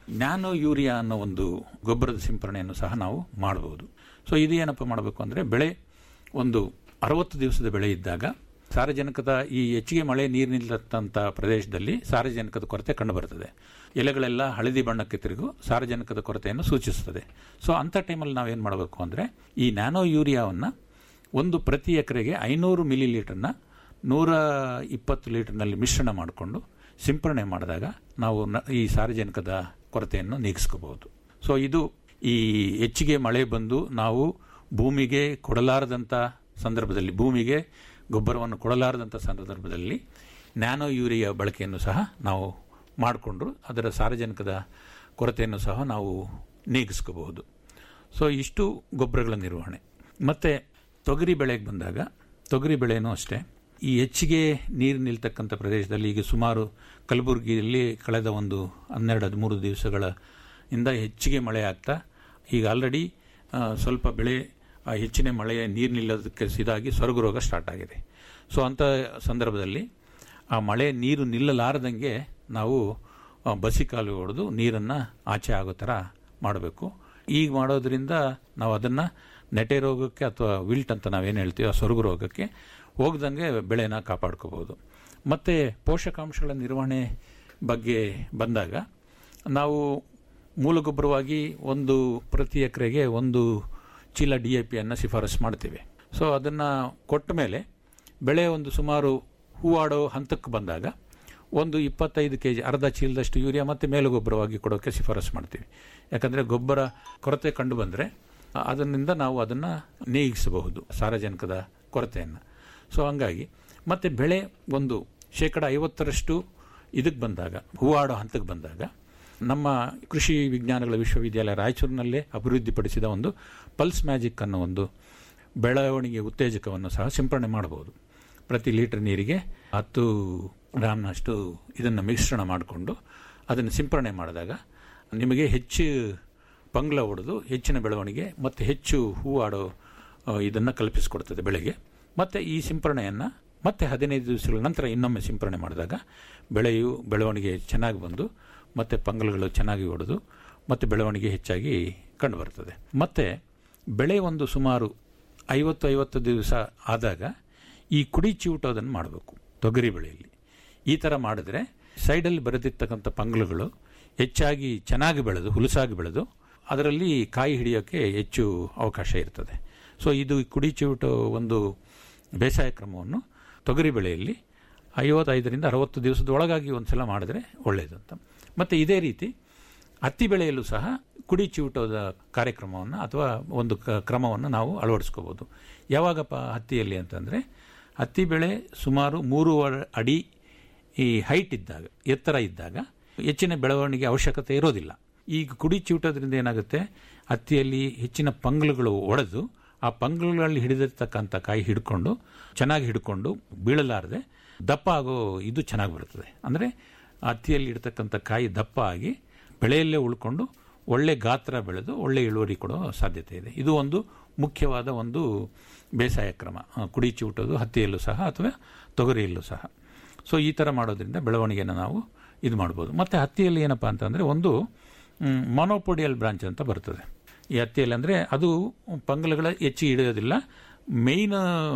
ನ್ಯಾನೋ ಯೂರಿಯಾ ಅನ್ನೋ ಒಂದು ಗೊಬ್ಬರದ ಸಿಂಪರಣೆಯನ್ನು ಸಹ ನಾವು ಮಾಡಬಹುದು ಸೊ ಇದು ಏನಪ್ಪ ಮಾಡಬೇಕು ಅಂದರೆ ಬೆಳೆ ಒಂದು ಅರವತ್ತು ದಿವಸದ ಬೆಳೆ ಇದ್ದಾಗ ಸಾರಜನಕದ ಈ ಹೆಚ್ಚಿಗೆ ಮಳೆ ನೀರು ನಿಲ್ಲತ್ತಂಥ ಪ್ರದೇಶದಲ್ಲಿ ಸಾರಜನಕದ ಕೊರತೆ ಕಂಡುಬರುತ್ತದೆ ಎಲೆಗಳೆಲ್ಲ ಹಳದಿ ಬಣ್ಣಕ್ಕೆ ತಿರುಗು ಸಾರಜನಕದ ಕೊರತೆಯನ್ನು ಸೂಚಿಸುತ್ತದೆ ಸೊ ಅಂಥ ಟೈಮಲ್ಲಿ ನಾವೇನು ಮಾಡಬೇಕು ಅಂದರೆ ಈ ನ್ಯಾನೋ ಯೂರಿಯಾವನ್ನು ಒಂದು ಪ್ರತಿ ಎಕರೆಗೆ ಐನೂರು ಮಿಲಿ ಲೀಟರ್ನ ನೂರ ಇಪ್ಪತ್ತು ಲೀಟರ್ನಲ್ಲಿ ಮಿಶ್ರಣ ಮಾಡಿಕೊಂಡು ಸಿಂಪರಣೆ ಮಾಡಿದಾಗ ನಾವು ನ- ಈ ಸಾರಜನಕದ ಕೊರತೆಯನ್ನು ನೀಗಿಸ್ಕೋಬಹುದು ಸೊ ಇದು ಈ ಹೆಚ್ಚಿಗೆ ಮಳೆ ಬಂದು ನಾವು ಭೂಮಿಗೆ ಕೊಡಲಾರದಂಥ ಸಂದರ್ಭದಲ್ಲಿ ಭೂಮಿಗೆ ಗೊಬ್ಬರವನ್ನು ಕೊಡಲಾರದಂಥ ಸಂದರ್ಭದಲ್ಲಿ ನ್ಯಾನೋ ಯೂರಿಯಾ ಬಳಕೆಯನ್ನು ಸಹ ನಾವು ಮಾಡಿಕೊಂಡು ಅದರ ಸಾರಜನಕದ ಕೊರತೆಯನ್ನು ಸಹ ನಾವು ನೀಗಿಸ್ಕೋಬಹುದು ಸೊ ಇಷ್ಟು ಗೊಬ್ಬರಗಳ ನಿರ್ವಹಣೆ ಮತ್ತು ತೊಗರಿ ಬೆಳೆಗೆ ಬಂದಾಗ ತೊಗರಿ ಬೆಳೆನೂ ಅಷ್ಟೇ ಈ ಹೆಚ್ಚಿಗೆ ನೀರು ನಿಲ್ತಕ್ಕಂಥ ಪ್ರದೇಶದಲ್ಲಿ ಈಗ ಸುಮಾರು ಕಲಬುರಗಿಯಲ್ಲಿ ಕಳೆದ ಒಂದು ಹನ್ನೆರಡು ಹದಿಮೂರು ದಿವಸಗಳ ಇಂದ ಹೆಚ್ಚಿಗೆ ಮಳೆ ಆಗ್ತಾ ಈಗ ಆಲ್ರೆಡಿ ಸ್ವಲ್ಪ ಬೆಳೆ ಆ ಹೆಚ್ಚಿನ ಮಳೆ ನೀರು ನಿಲ್ಲೋದಕ್ಕೆ ಸಿದಾಗಿ ಸೊರಗು ರೋಗ ಸ್ಟಾರ್ಟ್ ಆಗಿದೆ ಸೊ ಅಂಥ ಸಂದರ್ಭದಲ್ಲಿ ಆ ಮಳೆ ನೀರು ನಿಲ್ಲಲಾರದಂಗೆ ನಾವು ಆ, ಬಸಿ ಕಾಲುವೆ ಹೊಡೆದು ನೀರನ್ನು ಆಚೆ ಆಗೋ ಥರ ಮಾಡಬೇಕು ಈಗ ಮಾಡೋದ್ರಿಂದ ನಾವು ಅದನ್ನು ನೆಟೆ ರೋಗಕ್ಕೆ ಅಥವಾ ವಿಲ್ಟ್ ಅಂತ ನಾವೇನು ಹೇಳ್ತೀವಿ ಆ ಸೊರಗು ರೋಗಕ್ಕೆ ಹೋಗ್ದಂಗೆ ಬೆಳೆನ ಕಾಪಾಡ್ಕೋಬೋದು ಮತ್ತು ಪೋಷಕಾಂಶಗಳ ನಿರ್ವಹಣೆ ಬಗ್ಗೆ ಬಂದಾಗ ನಾವು ಮೂಲಗೊಬ್ಬರವಾಗಿ ಒಂದು ಪ್ರತಿ ಎಕರೆಗೆ ಒಂದು ಚೀಲ ಡಿ ಎ ಪಿಯನ್ನು ಶಿಫಾರಸು ಮಾಡ್ತೀವಿ ಸೊ ಅದನ್ನು ಕೊಟ್ಟ ಮೇಲೆ ಬೆಳೆ ಒಂದು ಸುಮಾರು ಹೂವಾಡೋ ಹಂತಕ್ಕೆ ಬಂದಾಗ ಒಂದು ಇಪ್ಪತ್ತೈದು ಕೆ ಜಿ ಅರ್ಧ ಚೀಲದಷ್ಟು ಯೂರಿಯಾ ಮತ್ತು ಮೇಲುಗೊಬ್ಬರವಾಗಿ ಕೊಡೋಕ್ಕೆ ಶಿಫಾರಸು ಮಾಡ್ತೀವಿ ಯಾಕಂದರೆ ಗೊಬ್ಬರ ಕೊರತೆ ಕಂಡು ಬಂದರೆ ಅದರಿಂದ ನಾವು ಅದನ್ನು ನೀಗಿಸಬಹುದು ಸಾರಜನಕದ ಕೊರತೆಯನ್ನು ಸೊ ಹಂಗಾಗಿ ಮತ್ತು ಬೆಳೆ ಒಂದು ಶೇಕಡ ಐವತ್ತರಷ್ಟು ಇದಕ್ಕೆ ಬಂದಾಗ ಹೂವಾಡೋ ಹಂತಕ್ಕೆ ಬಂದಾಗ ನಮ್ಮ ಕೃಷಿ ವಿಜ್ಞಾನಗಳ ವಿಶ್ವವಿದ್ಯಾಲಯ ರಾಯಚೂರಿನಲ್ಲೇ ಅಭಿವೃದ್ಧಿಪಡಿಸಿದ ಒಂದು ಪಲ್ಸ್ ಮ್ಯಾಜಿಕ್ ಅನ್ನೋ ಒಂದು ಬೆಳವಣಿಗೆ ಉತ್ತೇಜಕವನ್ನು ಸಹ ಸಿಂಪರಣೆ ಮಾಡಬಹುದು ಪ್ರತಿ ಲೀಟರ್ ನೀರಿಗೆ ಹತ್ತು ಗ್ರಾಮ್ನಷ್ಟು ಇದನ್ನು ಮಿಶ್ರಣ ಮಾಡಿಕೊಂಡು ಅದನ್ನು ಸಿಂಪರಣೆ ಮಾಡಿದಾಗ ನಿಮಗೆ ಹೆಚ್ಚು ಪಂಗ್ಲ ಹೊಡೆದು ಹೆಚ್ಚಿನ ಬೆಳವಣಿಗೆ ಮತ್ತು ಹೆಚ್ಚು ಹೂವಾಡೋ ಇದನ್ನು ಕಲ್ಪಿಸಿಕೊಡ್ತದೆ ಬೆಳೆಗೆ ಮತ್ತು ಈ ಸಿಂಪರಣೆಯನ್ನು ಮತ್ತೆ ಹದಿನೈದು ದಿವಸಗಳ ನಂತರ ಇನ್ನೊಮ್ಮೆ ಸಿಂಪರಣೆ ಮಾಡಿದಾಗ ಬೆಳೆಯು ಬೆಳವಣಿಗೆ ಚೆನ್ನಾಗಿ ಬಂದು ಮತ್ತು ಪಂಗಲ್ಗಳು ಚೆನ್ನಾಗಿ ಹೊಡೆದು ಮತ್ತು ಬೆಳವಣಿಗೆ ಹೆಚ್ಚಾಗಿ ಕಂಡುಬರ್ತದೆ ಮತ್ತು ಬೆಳೆ ಒಂದು ಸುಮಾರು ಐವತ್ತು ಐವತ್ತು ದಿವಸ ಆದಾಗ ಈ ಕುಡಿ ಚಿವುಟೋದನ್ನು ಮಾಡಬೇಕು ತೊಗರಿ ಬೆಳೆಯಲ್ಲಿ ಈ ಥರ ಮಾಡಿದ್ರೆ ಸೈಡಲ್ಲಿ ಬರೆದಿರ್ತಕ್ಕಂಥ ಪಂಗಲುಗಳು ಹೆಚ್ಚಾಗಿ ಚೆನ್ನಾಗಿ ಬೆಳೆದು ಹುಲಸಾಗಿ ಬೆಳೆದು ಅದರಲ್ಲಿ ಕಾಯಿ ಹಿಡಿಯೋಕ್ಕೆ ಹೆಚ್ಚು ಅವಕಾಶ ಇರ್ತದೆ ಸೊ ಇದು ಕುಡಿ ಚಿವುಟೋ ಒಂದು ಬೇಸಾಯ ಕ್ರಮವನ್ನು ತೊಗರಿ ಬೆಳೆಯಲ್ಲಿ ಐವತ್ತೈದರಿಂದ ಅರವತ್ತು ದಿವಸದ ಒಳಗಾಗಿ ಒಂದು ಸಲ ಮಾಡಿದ್ರೆ ಒಳ್ಳೆಯದು ಅಂತ ಮತ್ತು ಇದೇ ರೀತಿ ಹತ್ತಿ ಬೆಳೆಯಲ್ಲೂ ಸಹ ಕುಡಿ ಚಿವುಟೋದ ಕಾರ್ಯಕ್ರಮವನ್ನು ಅಥವಾ ಒಂದು ಕ ಕ್ರಮವನ್ನು ನಾವು ಅಳವಡಿಸ್ಕೋಬೋದು ಯಾವಾಗಪ್ಪ ಹತ್ತಿಯಲ್ಲಿ ಅಂತಂದರೆ ಹತ್ತಿ ಬೆಳೆ ಸುಮಾರು ಮೂರುವರೆ ಅಡಿ ಈ ಹೈಟ್ ಇದ್ದಾಗ ಎತ್ತರ ಇದ್ದಾಗ ಹೆಚ್ಚಿನ ಬೆಳವಣಿಗೆ ಅವಶ್ಯಕತೆ ಇರೋದಿಲ್ಲ ಈಗ ಕುಡಿ ಚಿವುಟೋದ್ರಿಂದ ಏನಾಗುತ್ತೆ ಹತ್ತಿಯಲ್ಲಿ ಹೆಚ್ಚಿನ ಪಂಗಲುಗಳು ಒಡೆದು ಆ ಪಂಗಲುಗಳಲ್ಲಿ ಹಿಡಿದಿರ್ತಕ್ಕಂಥ ಕಾಯಿ ಹಿಡ್ಕೊಂಡು ಚೆನ್ನಾಗಿ ಹಿಡ್ಕೊಂಡು ಬೀಳಲಾರದೆ ದಪ್ಪ ಆಗೋ ಇದು ಚೆನ್ನಾಗಿ ಬರ್ತದೆ ಅಂದರೆ ಹತ್ತಿಯಲ್ಲಿ ಇಡ್ತಕ್ಕಂಥ ಕಾಯಿ ದಪ್ಪ ಆಗಿ ಬೆಳೆಯಲ್ಲೇ ಉಳ್ಕೊಂಡು ಒಳ್ಳೆ ಗಾತ್ರ ಬೆಳೆದು ಒಳ್ಳೆ ಇಳುವರಿ ಕೊಡೋ ಸಾಧ್ಯತೆ ಇದೆ ಇದು ಒಂದು ಮುಖ್ಯವಾದ ಒಂದು ಬೇಸಾಯ ಕ್ರಮ ಆ, ಕುಡಿ ಚಿವುಟೋದು ಹತ್ತಿಯಲ್ಲೂ ಸಹ ಅಥವಾ ತೊಗರಿಯಲ್ಲೂ ಸಹ ಸೊ ಈ ಥರ ಮಾಡೋದ್ರಿಂದ ಬೆಳವಣಿಗೆನ ನಾವು ಇದು ಮಾಡ್ಬೋದು ಮತ್ತು ಹತ್ತಿಯಲ್ಲಿ ಏನಪ್ಪ ಅಂತಂದರೆ ಒಂದು ಮೊನೋಪೊಡಿಯಲ್ ಬ್ರಾಂಚ್ ಅಂತ ಬರ್ತದೆ ಈ ಹತ್ತಿಯಲ್ಲಿ ಅಂದರೆ ಅದು ಪಂಗಲಗಳ ಹೆಚ್ಚಿಗೆ ಹಿಡಿಯೋದಿಲ್ಲ ಮೇಯ್ನ್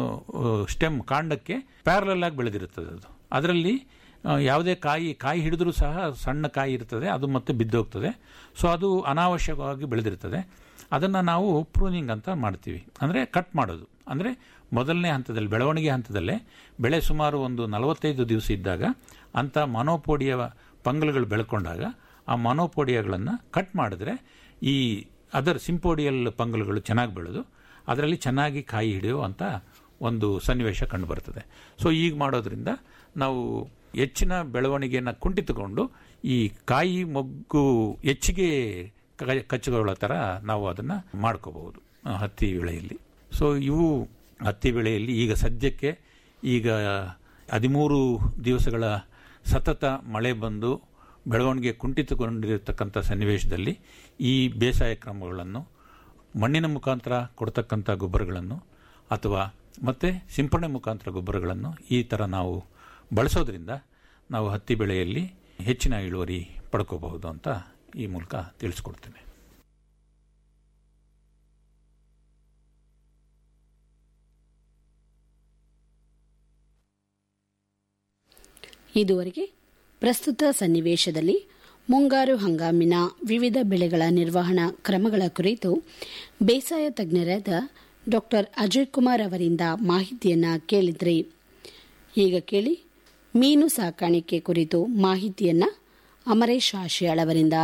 ಸ್ಟೆಮ್ ಕಾಂಡಕ್ಕೆ ಪ್ಯಾರಲಲ್ ಆಗಿ ಬೆಳೆದಿರುತ್ತದೆ ಅದು ಅದರಲ್ಲಿ ಆ, ಯಾವುದೇ ಕಾಯಿ ಕಾಯಿ ಹಿಡಿದ್ರೂ ಸಹ ಸಣ್ಣ ಕಾಯಿ ಇರ್ತದೆ ಅದು ಮತ್ತೆ ಬಿದ್ದೋಗ್ತದೆ ಸೊ ಅದು ಅನಾವಶ್ಯಕವಾಗಿ ಬೆಳೆದಿರ್ತದೆ ಅದನ್ನು ನಾವು ಪ್ರೂನಿಂಗ್ ಅಂತ ಮಾಡ್ತೀವಿ ಅಂದರೆ ಕಟ್ ಮಾಡೋದು ಅಂದರೆ ಮೊದಲನೇ ಹಂತದಲ್ಲಿ ಬೆಳವಣಿಗೆ ಹಂತದಲ್ಲೇ ಬೆಳೆ ಸುಮಾರು ಒಂದು ನಲವತ್ತೈದು ದಿವಸ ಇದ್ದಾಗ ಅಂಥ ಮನೋಪೋಡಿಯ ಪಂಗಲ್ಗಳು ಬೆಳ್ಕೊಂಡಾಗ ಆ ಮನೋಪೋಡಿಯಗಳನ್ನು ಕಟ್ ಮಾಡಿದ್ರೆ ಈ ಅದರ್ ಸಿಂಪೋಡಿಯಲ್ ಪಂಗಲ್ಗಳು ಚೆನ್ನಾಗಿ ಬೆಳೆದು ಅದರಲ್ಲಿ ಚೆನ್ನಾಗಿ ಕಾಯಿ ಹಿಡಿಯುವಂಥ ಒಂದು ಸನ್ನಿವೇಶ ಕಂಡುಬರ್ತದೆ ಸೊ ಈಗ ಮಾಡೋದ್ರಿಂದ ನಾವು ಹೆಚ್ಚಿನ ಬೆಳವಣಿಗೆಯನ್ನು ಕುಂಠಿತಗೊಂಡು ಈ ಕಾಯಿ ಮೊಗ್ಗು ಹೆಚ್ಚಿಗೆ ಕ- ಕಚ್ಚಿಕೊಳ್ಳೋ ಥರ ನಾವು ಅದನ್ನು ಮಾಡ್ಕೋಬಹುದು ಆ, ಹತ್ತಿ ಬೆಳೆಯಲ್ಲಿ ಸೊ ಇವು ಹತ್ತಿ ಬೆಳೆಯಲ್ಲಿ ಈಗ ಸದ್ಯಕ್ಕೆ ಈಗ ಹದಿಮೂರು ದಿವಸಗಳ ಸತತ ಮಳೆ ಬಂದು ಬೆಳವಣಿಗೆ ಕುಂಠಿತಗೊಂಡಿರತಕ್ಕಂಥ ಸನ್ನಿವೇಶದಲ್ಲಿ ಈ ಬೇಸಾಯ ಕ್ರಮಗಳನ್ನು ಮಣ್ಣಿನ ಮುಖಾಂತರ ಕೊಡ್ತಕ್ಕಂಥ ಗೊಬ್ಬರಗಳನ್ನು ಅಥವಾ ಮತ್ತೆ ಸಿಂಪಡಣೆ ಮುಖಾಂತರ ಗೊಬ್ಬರಗಳನ್ನು ಈ ಥರ ನಾವು ಬಳಸೋದ್ರಿಂದ ನಾವು ಹತ್ತಿ ಬೆಳೆಯಲ್ಲಿ ಹೆಚ್ಚಿನ ಇಳುವರಿ ಪಡ್ಕೋಬಹುದು ಅಂತ ಈ ಮೂಲಕ ತಿಳಿಸ್ಕೊಡ್ತೇನೆ ಇದುವರೆಗೆ ಪ್ರಸ್ತುತ ಸನ್ನಿವೇಶದಲ್ಲಿ ಮುಂಗಾರು ಹಂಗಾಮಿನ ವಿವಿಧ ಬೆಳೆಗಳ ನಿರ್ವಹಣಾ ಕ್ರಮಗಳ ಕುರಿತು ಬೇಸಾಯ ತಜ್ಞರಾದ ಡಾಕ್ಟರ್ ಅಜಯ್ ಕುಮಾರ್ ಅವರಿಂದ ಮಾಹಿತಿಯನ್ನ ಕೇಳಿದ್ರಿ ಈಗ ಕೇಳಿ ಮೀನು ಸಾಕಾಣಿಕೆ ಕುರಿತು ಮಾಹಿತಿಯನ್ನ ಅಮರೇಶ್ ಆಶಿಯಾಳ್ ಅವರಿಂದ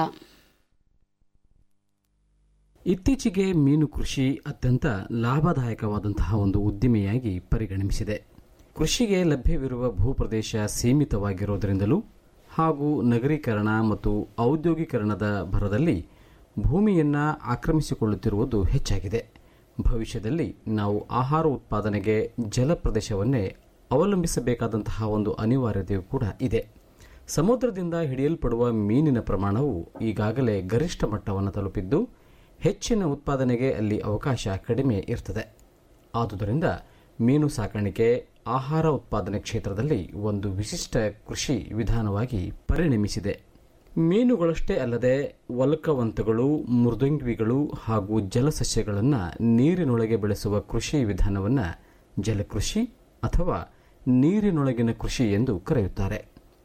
ಇತ್ತೀಚೆಗೆ ಮೀನು ಕೃಷಿ ಅತ್ಯಂತ ಲಾಭದಾಯಕವಾದಂತಹ ಒಂದು ಉದ್ದಿಮೆಯಾಗಿ ಪರಿಗಣಿಸಿದೆ ಕೃಷಿಗೆ ಲಭ್ಯವಿರುವ ಭೂಪ್ರದೇಶ ಸೀಮಿತವಾಗಿರುವುದರಿಂದಲೂ ಹಾಗೂ ನಗರೀಕರಣ ಮತ್ತು ಔದ್ಯೋಗೀಕರಣದ ಭರದಲ್ಲಿ ಭೂಮಿಯನ್ನ ಆಕ್ರಮಿಸಿಕೊಳ್ಳುತ್ತಿರುವುದು ಹೆಚ್ಚಾಗಿದೆ ಭವಿಷ್ಯದಲ್ಲಿ ನಾವು ಆಹಾರ ಉತ್ಪಾದನೆಗೆ ಜಲ ಪ್ರದೇಶವನ್ನೇ ಅವಲಂಬಿಸಬೇಕಾದಂತಹ ಒಂದು ಅನಿವಾರ್ಯತೆಯೂ ಕೂಡ ಇದೆ ಸಮುದ್ರದಿಂದ ಹಿಡಿಯಲ್ಪಡುವ ಮೀನಿನ ಪ್ರಮಾಣವು ಈಗಾಗಲೇ ಗರಿಷ್ಠ ಮಟ್ಟವನ್ನು ತಲುಪಿದ್ದು ಹೆಚ್ಚಿನ ಉತ್ಪಾದನೆಗೆ ಅಲ್ಲಿ ಅವಕಾಶ ಕಡಿಮೆ ಇರ್ತದೆ ಆದುದರಿಂದ ಮೀನು ಸಾಕಾಣಿಕೆ ಆಹಾರ ಉತ್ಪಾದನೆ ಕ್ಷೇತ್ರದಲ್ಲಿ ಒಂದು ವಿಶಿಷ್ಟ ಕೃಷಿ ವಿಧಾನವಾಗಿ ಪರಿಣಮಿಸಿದೆ ಮೀನುಗಳಷ್ಟೇ ಅಲ್ಲದೆ ವಲ್ಕವಂತಗಳು ಮೃದಂಗಿಗಳು ಹಾಗೂ ಜಲಸಸ್ಯಗಳನ್ನು ನೀರಿನೊಳಗೆ ಬೆಳೆಸುವ ಕೃಷಿ ವಿಧಾನವನ್ನು ಜಲಕೃಷಿ ಅಥವಾ ನೀರಿನೊಳಗಿನ ಕೃಷಿ ಎಂದು ಕರೆಯುತ್ತಾರೆ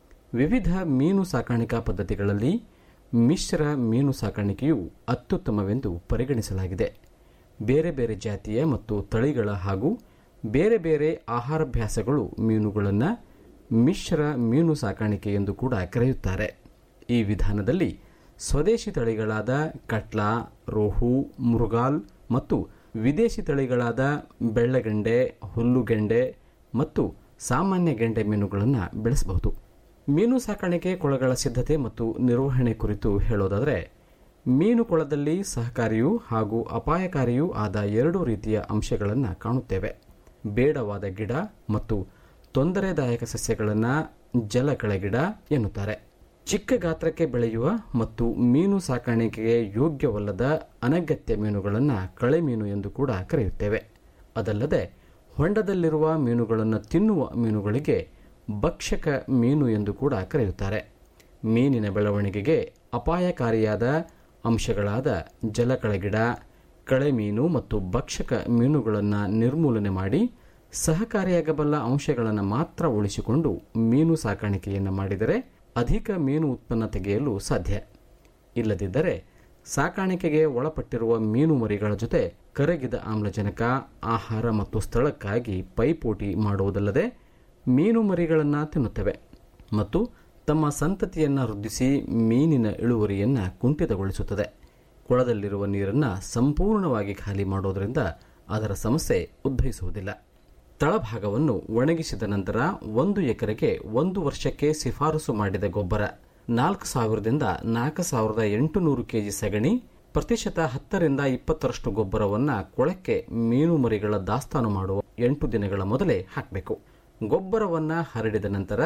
ವಿವಿಧ ಮೀನು ಸಾಕಾಣಿಕಾ ಪದ್ಧತಿಗಳಲ್ಲಿ ಮಿಶ್ರ ಮೀನು ಸಾಕಾಣಿಕೆಯು ಅತ್ಯುತ್ತಮವೆಂದು ಪರಿಗಣಿಸಲಾಗಿದೆ ಬೇರೆ ಬೇರೆ ಜಾತಿಯ ಮತ್ತು ತಳಿಗಳ ಹಾಗೂ ಬೇರೆ ಬೇರೆ ಆಹಾರಾಭ್ಯಾಸಗಳು ಮೀನುಗಳನ್ನು ಮಿಶ್ರ ಮೀನು ಸಾಕಾಣಿಕೆ ಎಂದು ಕೂಡ ಕರೆಯುತ್ತಾರೆ ಈ ವಿಧಾನದಲ್ಲಿ ಸ್ವದೇಶಿ ತಳಿಗಳಾದ ಕಟ್ಲಾ ರೋಹು ಮೃಗಾಲ್ ಮತ್ತು ವಿದೇಶಿ ತಳಿಗಳಾದ ಬೆಳ್ಳಗೆಂಡೆ ಹುಲ್ಲುಗೆಂಡೆ ಮತ್ತು ಸಾಮಾನ್ಯ ಗೆಂಡೆ ಮೀನುಗಳನ್ನು ಬೆಳೆಸಬಹುದು ಮೀನು ಸಾಕಾಣಿಕೆ ಕೊಳಗಳ ಸಿದ್ಧತೆ ಮತ್ತು ನಿರ್ವಹಣೆ ಕುರಿತು ಹೇಳೋದಾದರೆ ಮೀನು ಕೊಳದಲ್ಲಿ ಸಹಕಾರಿಯೂ ಹಾಗೂ ಅಪಾಯಕಾರಿಯೂ ಆದ ಎರಡು ರೀತಿಯ ಅಂಶಗಳನ್ನು ಕಾಣುತ್ತೇವೆ ಬೇಡವಾದ ಗಿಡ ಮತ್ತು ತೊಂದರೆದಾಯಕ ಸಸ್ಯಗಳನ್ನು ಜಲಕಳೆ ಗಿಡ ಎನ್ನುತ್ತಾರೆ ಚಿಕ್ಕ ಗಾತ್ರಕ್ಕೆ ಬೆಳೆಯುವ ಮತ್ತು ಮೀನು ಸಾಕಾಣಿಕೆಗೆ ಯೋಗ್ಯವಲ್ಲದ ಅನಗತ್ಯ ಮೀನುಗಳನ್ನು ಕಳೆ ಮೀನು ಎಂದು ಕೂಡ ಕರೆಯುತ್ತೇವೆ ಅದಲ್ಲದೆ ಹೊಂಡದಲ್ಲಿರುವ ಮೀನುಗಳನ್ನು ತಿನ್ನುವ ಮೀನುಗಳಿಗೆ ಭಕ್ಷಕ ಮೀನು ಎಂದು ಕೂಡ ಕರೆಯುತ್ತಾರೆ ಮೀನಿನ ಬೆಳವಣಿಗೆಗೆ ಅಪಾಯಕಾರಿಯಾದ ಅಂಶಗಳಾದ ಜಲಕಳೆಗಿಡ ಕಳೆ ಮೀನು ಮತ್ತು ಭಕ್ಷಕ ಮೀನುಗಳನ್ನು ನಿರ್ಮೂಲನೆ ಮಾಡಿ ಸಹಕಾರಿಯಾಗಬಲ್ಲ ಅಂಶಗಳನ್ನು ಮಾತ್ರ ಉಳಿಸಿಕೊಂಡು ಮೀನು ಸಾಕಾಣಿಕೆಯನ್ನು ಮಾಡಿದರೆ ಅಧಿಕ ಮೀನು ಉತ್ಪನ್ನ ತೆಗೆಯಲು ಸಾಧ್ಯ ಇಲ್ಲದಿದ್ದರೆ ಸಾಕಾಣಿಕೆಗೆ ಒಳಪಟ್ಟಿರುವ ಮೀನು ಮರಿಗಳ ಜೊತೆ ಕರಗಿದ ಆಮ್ಲಜನಕ ಆಹಾರ ಮತ್ತು ಸ್ಥಳಕ್ಕಾಗಿ ಪೈಪೋಟಿ ಮಾಡುವುದಲ್ಲದೆ ಮೀನು ಮರಿಗಳನ್ನು ತಿನ್ನುತ್ತವೆ ಮತ್ತು ತಮ್ಮ ಸಂತತಿಯನ್ನು ವೃದ್ಧಿಸಿ ಮೀನಿನ ಇಳುವರಿಯನ್ನು ಕುಂಠಿತಗೊಳಿಸುತ್ತದೆ ಕೊಳದಲ್ಲಿರುವ ನೀರನ್ನು ಸಂಪೂರ್ಣವಾಗಿ ಖಾಲಿ ಮಾಡೋದರಿಂದ ಅದರ ಸಮಸ್ಯೆ ಉದ್ಭವಿಸುವುದಿಲ್ಲ ತಳಭಾಗವನ್ನು ಒಣಗಿಸಿದ ನಂತರ ಒಂದು ಎಕರೆಗೆ ಒಂದು ವರ್ಷಕ್ಕೆ ಶಿಫಾರಸು ಮಾಡಿದ ಗೊಬ್ಬರ ನಾಲ್ಕು ಸಾವಿರದಿಂದ ನಾಲ್ಕು ಸಾವಿರದ ಎಂಟುನೂರು ಕೆಜಿ ಸಗಣಿ ಪ್ರತಿಶತ ಹತ್ತರಿಂದ ಇಪ್ಪತ್ತರಷ್ಟು ಗೊಬ್ಬರವನ್ನು ಕೊಳಕ್ಕೆ ಮೀನು ಮರಿಗಳ ದಾಸ್ತಾನು ಮಾಡುವ ಎಂಟು ದಿನಗಳ ಮೊದಲೇ ಹಾಕಬೇಕು ಗೊಬ್ಬರವನ್ನ ಹರಡಿದ ನಂತರ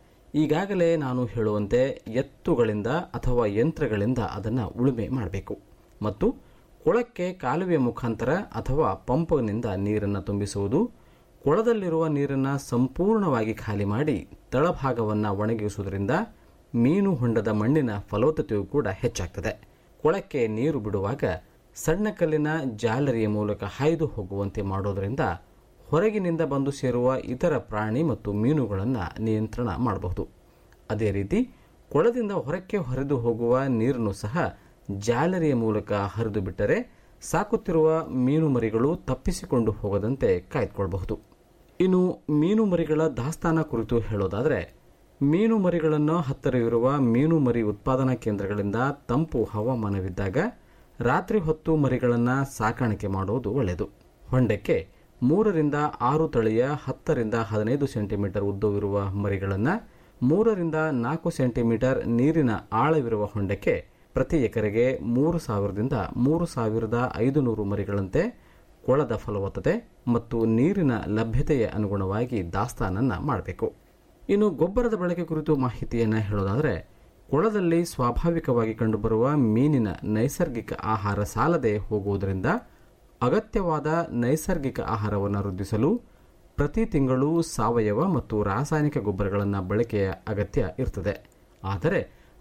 ಈಗಾಗಲೇ ನಾನು ಹೇಳುವಂತೆ ಎತ್ತುಗಳಿಂದ ಅಥವಾ ಯಂತ್ರಗಳಿಂದ ಅದನ್ನು ಉಳುಮೆ ಮಾಡಬೇಕು ಮತ್ತು ಕೊಳಕ್ಕೆ ಕಾಲುವೆ ಮುಖಾಂತರ ಅಥವಾ ಪಂಪ್ನಿಂದ ನೀರನ್ನು ತುಂಬಿಸುವುದು ಕೊಳದಲ್ಲಿರುವ ನೀರನ್ನು ಸಂಪೂರ್ಣವಾಗಿ ಖಾಲಿ ಮಾಡಿ ತಳಭಾಗವನ್ನು ಒಣಗಿಸುವುದರಿಂದ ಮೀನು ಹೊಂಡದ ಮಣ್ಣಿನ ಫಲವತ್ತತೆಯೂ ಕೂಡ ಹೆಚ್ಚಾಗ್ತದೆ ಕೊಳಕ್ಕೆ ನೀರು ಬಿಡುವಾಗ ಸಣ್ಣ ಕಲ್ಲಿನ ಜಾಲರಿಯ ಮೂಲಕ ಹಾಯ್ದು ಹೋಗುವಂತೆ ಮಾಡೋದರಿಂದ ಹೊರಗಿನಿಂದ ಬಂದು ಸೇರುವ ಇತರ ಪ್ರಾಣಿ ಮತ್ತು ಮೀನುಗಳನ್ನು ನಿಯಂತ್ರಣ ಮಾಡಬಹುದು ಅದೇ ರೀತಿ ಕೊಳದಿಂದ ಹೊರಕ್ಕೆ ಹರಿದು ಹೋಗುವ ನೀರನ್ನು ಸಹ ಜಾಲರಿಯ ಮೂಲಕ ಹರಿದು ಬಿಟ್ಟರೆ ಸಾಕುತ್ತಿರುವ ಮೀನು ಮರಿಗಳು ತಪ್ಪಿಸಿಕೊಂಡು ಹೋಗದಂತೆ ಕಾಯ್ದುಕೊಳ್ಳಬಹುದು ಇನ್ನು ಮೀನು ಮರಿಗಳ ದಾಸ್ತಾನ ಕುರಿತು ಹೇಳೋದಾದರೆ ಮೀನು ಮರಿಗಳನ್ನು ಹತ್ತಿರವಿರುವ ಮೀನು ಮರಿ ಉತ್ಪಾದನಾ ಕೇಂದ್ರಗಳಿಂದ ತಂಪು ಹವಾಮಾನವಿದ್ದಾಗ ರಾತ್ರಿ ಹೊತ್ತು ಮರಿಗಳನ್ನು ಸಾಕಾಣಿಕೆ ಮಾಡುವುದು ಒಳ್ಳೆಯದು ಹೊಂಡಕ್ಕೆ ಮೂರರಿಂದ ಆರು ತಳಿಯ ಹತ್ತರಿಂದ ಹದಿನೈದು ಸೆಂಟಿಮೀಟರ್ ಉದ್ದವಿರುವ ಮರಿಗಳನ್ನು ಮೂರರಿಂದ ನಾಲ್ಕು ಸೆಂಟಿಮೀಟರ್ ನೀರಿನ ಆಳವಿರುವ ಹೊಂಡಕ್ಕೆ ಪ್ರತಿ ಎಕರೆಗೆ ಮೂರು ಸಾವಿರದಿಂದ ಮೂರು ಸಾವಿರದ ಐದು ನೂರು ಮರಿಗಳಂತೆ ಕೊಳದ ಫಲವತ್ತತೆ ಮತ್ತು ನೀರಿನ ಲಭ್ಯತೆಯ ಅನುಗುಣವಾಗಿ ದಾಸ್ತಾನನ್ನ ಮಾಡಬೇಕು ಇನ್ನು ಗೊಬ್ಬರದ ಬಳಕೆ ಕುರಿತು ಮಾಹಿತಿಯನ್ನು ಹೇಳೋದಾದರೆ ಕೊಳದಲ್ಲಿ ಸ್ವಾಭಾವಿಕವಾಗಿ ಕಂಡುಬರುವ ಮೀನಿನ ನೈಸರ್ಗಿಕ ಆಹಾರ ಸಾಲದೆ ಹೋಗುವುದರಿಂದ ಅಗತ್ಯವಾದ ನೈಸರ್ಗಿಕ ಆಹಾರವನ್ನು ವೃದ್ಧಿಸಲು ಪ್ರತಿ ತಿಂಗಳು ಸಾವಯವ ಮತ್ತು ರಾಸಾಯನಿಕ ಗೊಬ್ಬರಗಳನ್ನು ಬಳಕೆಯ ಅಗತ್ಯ ಇರ್ತದೆ ಆದರೆ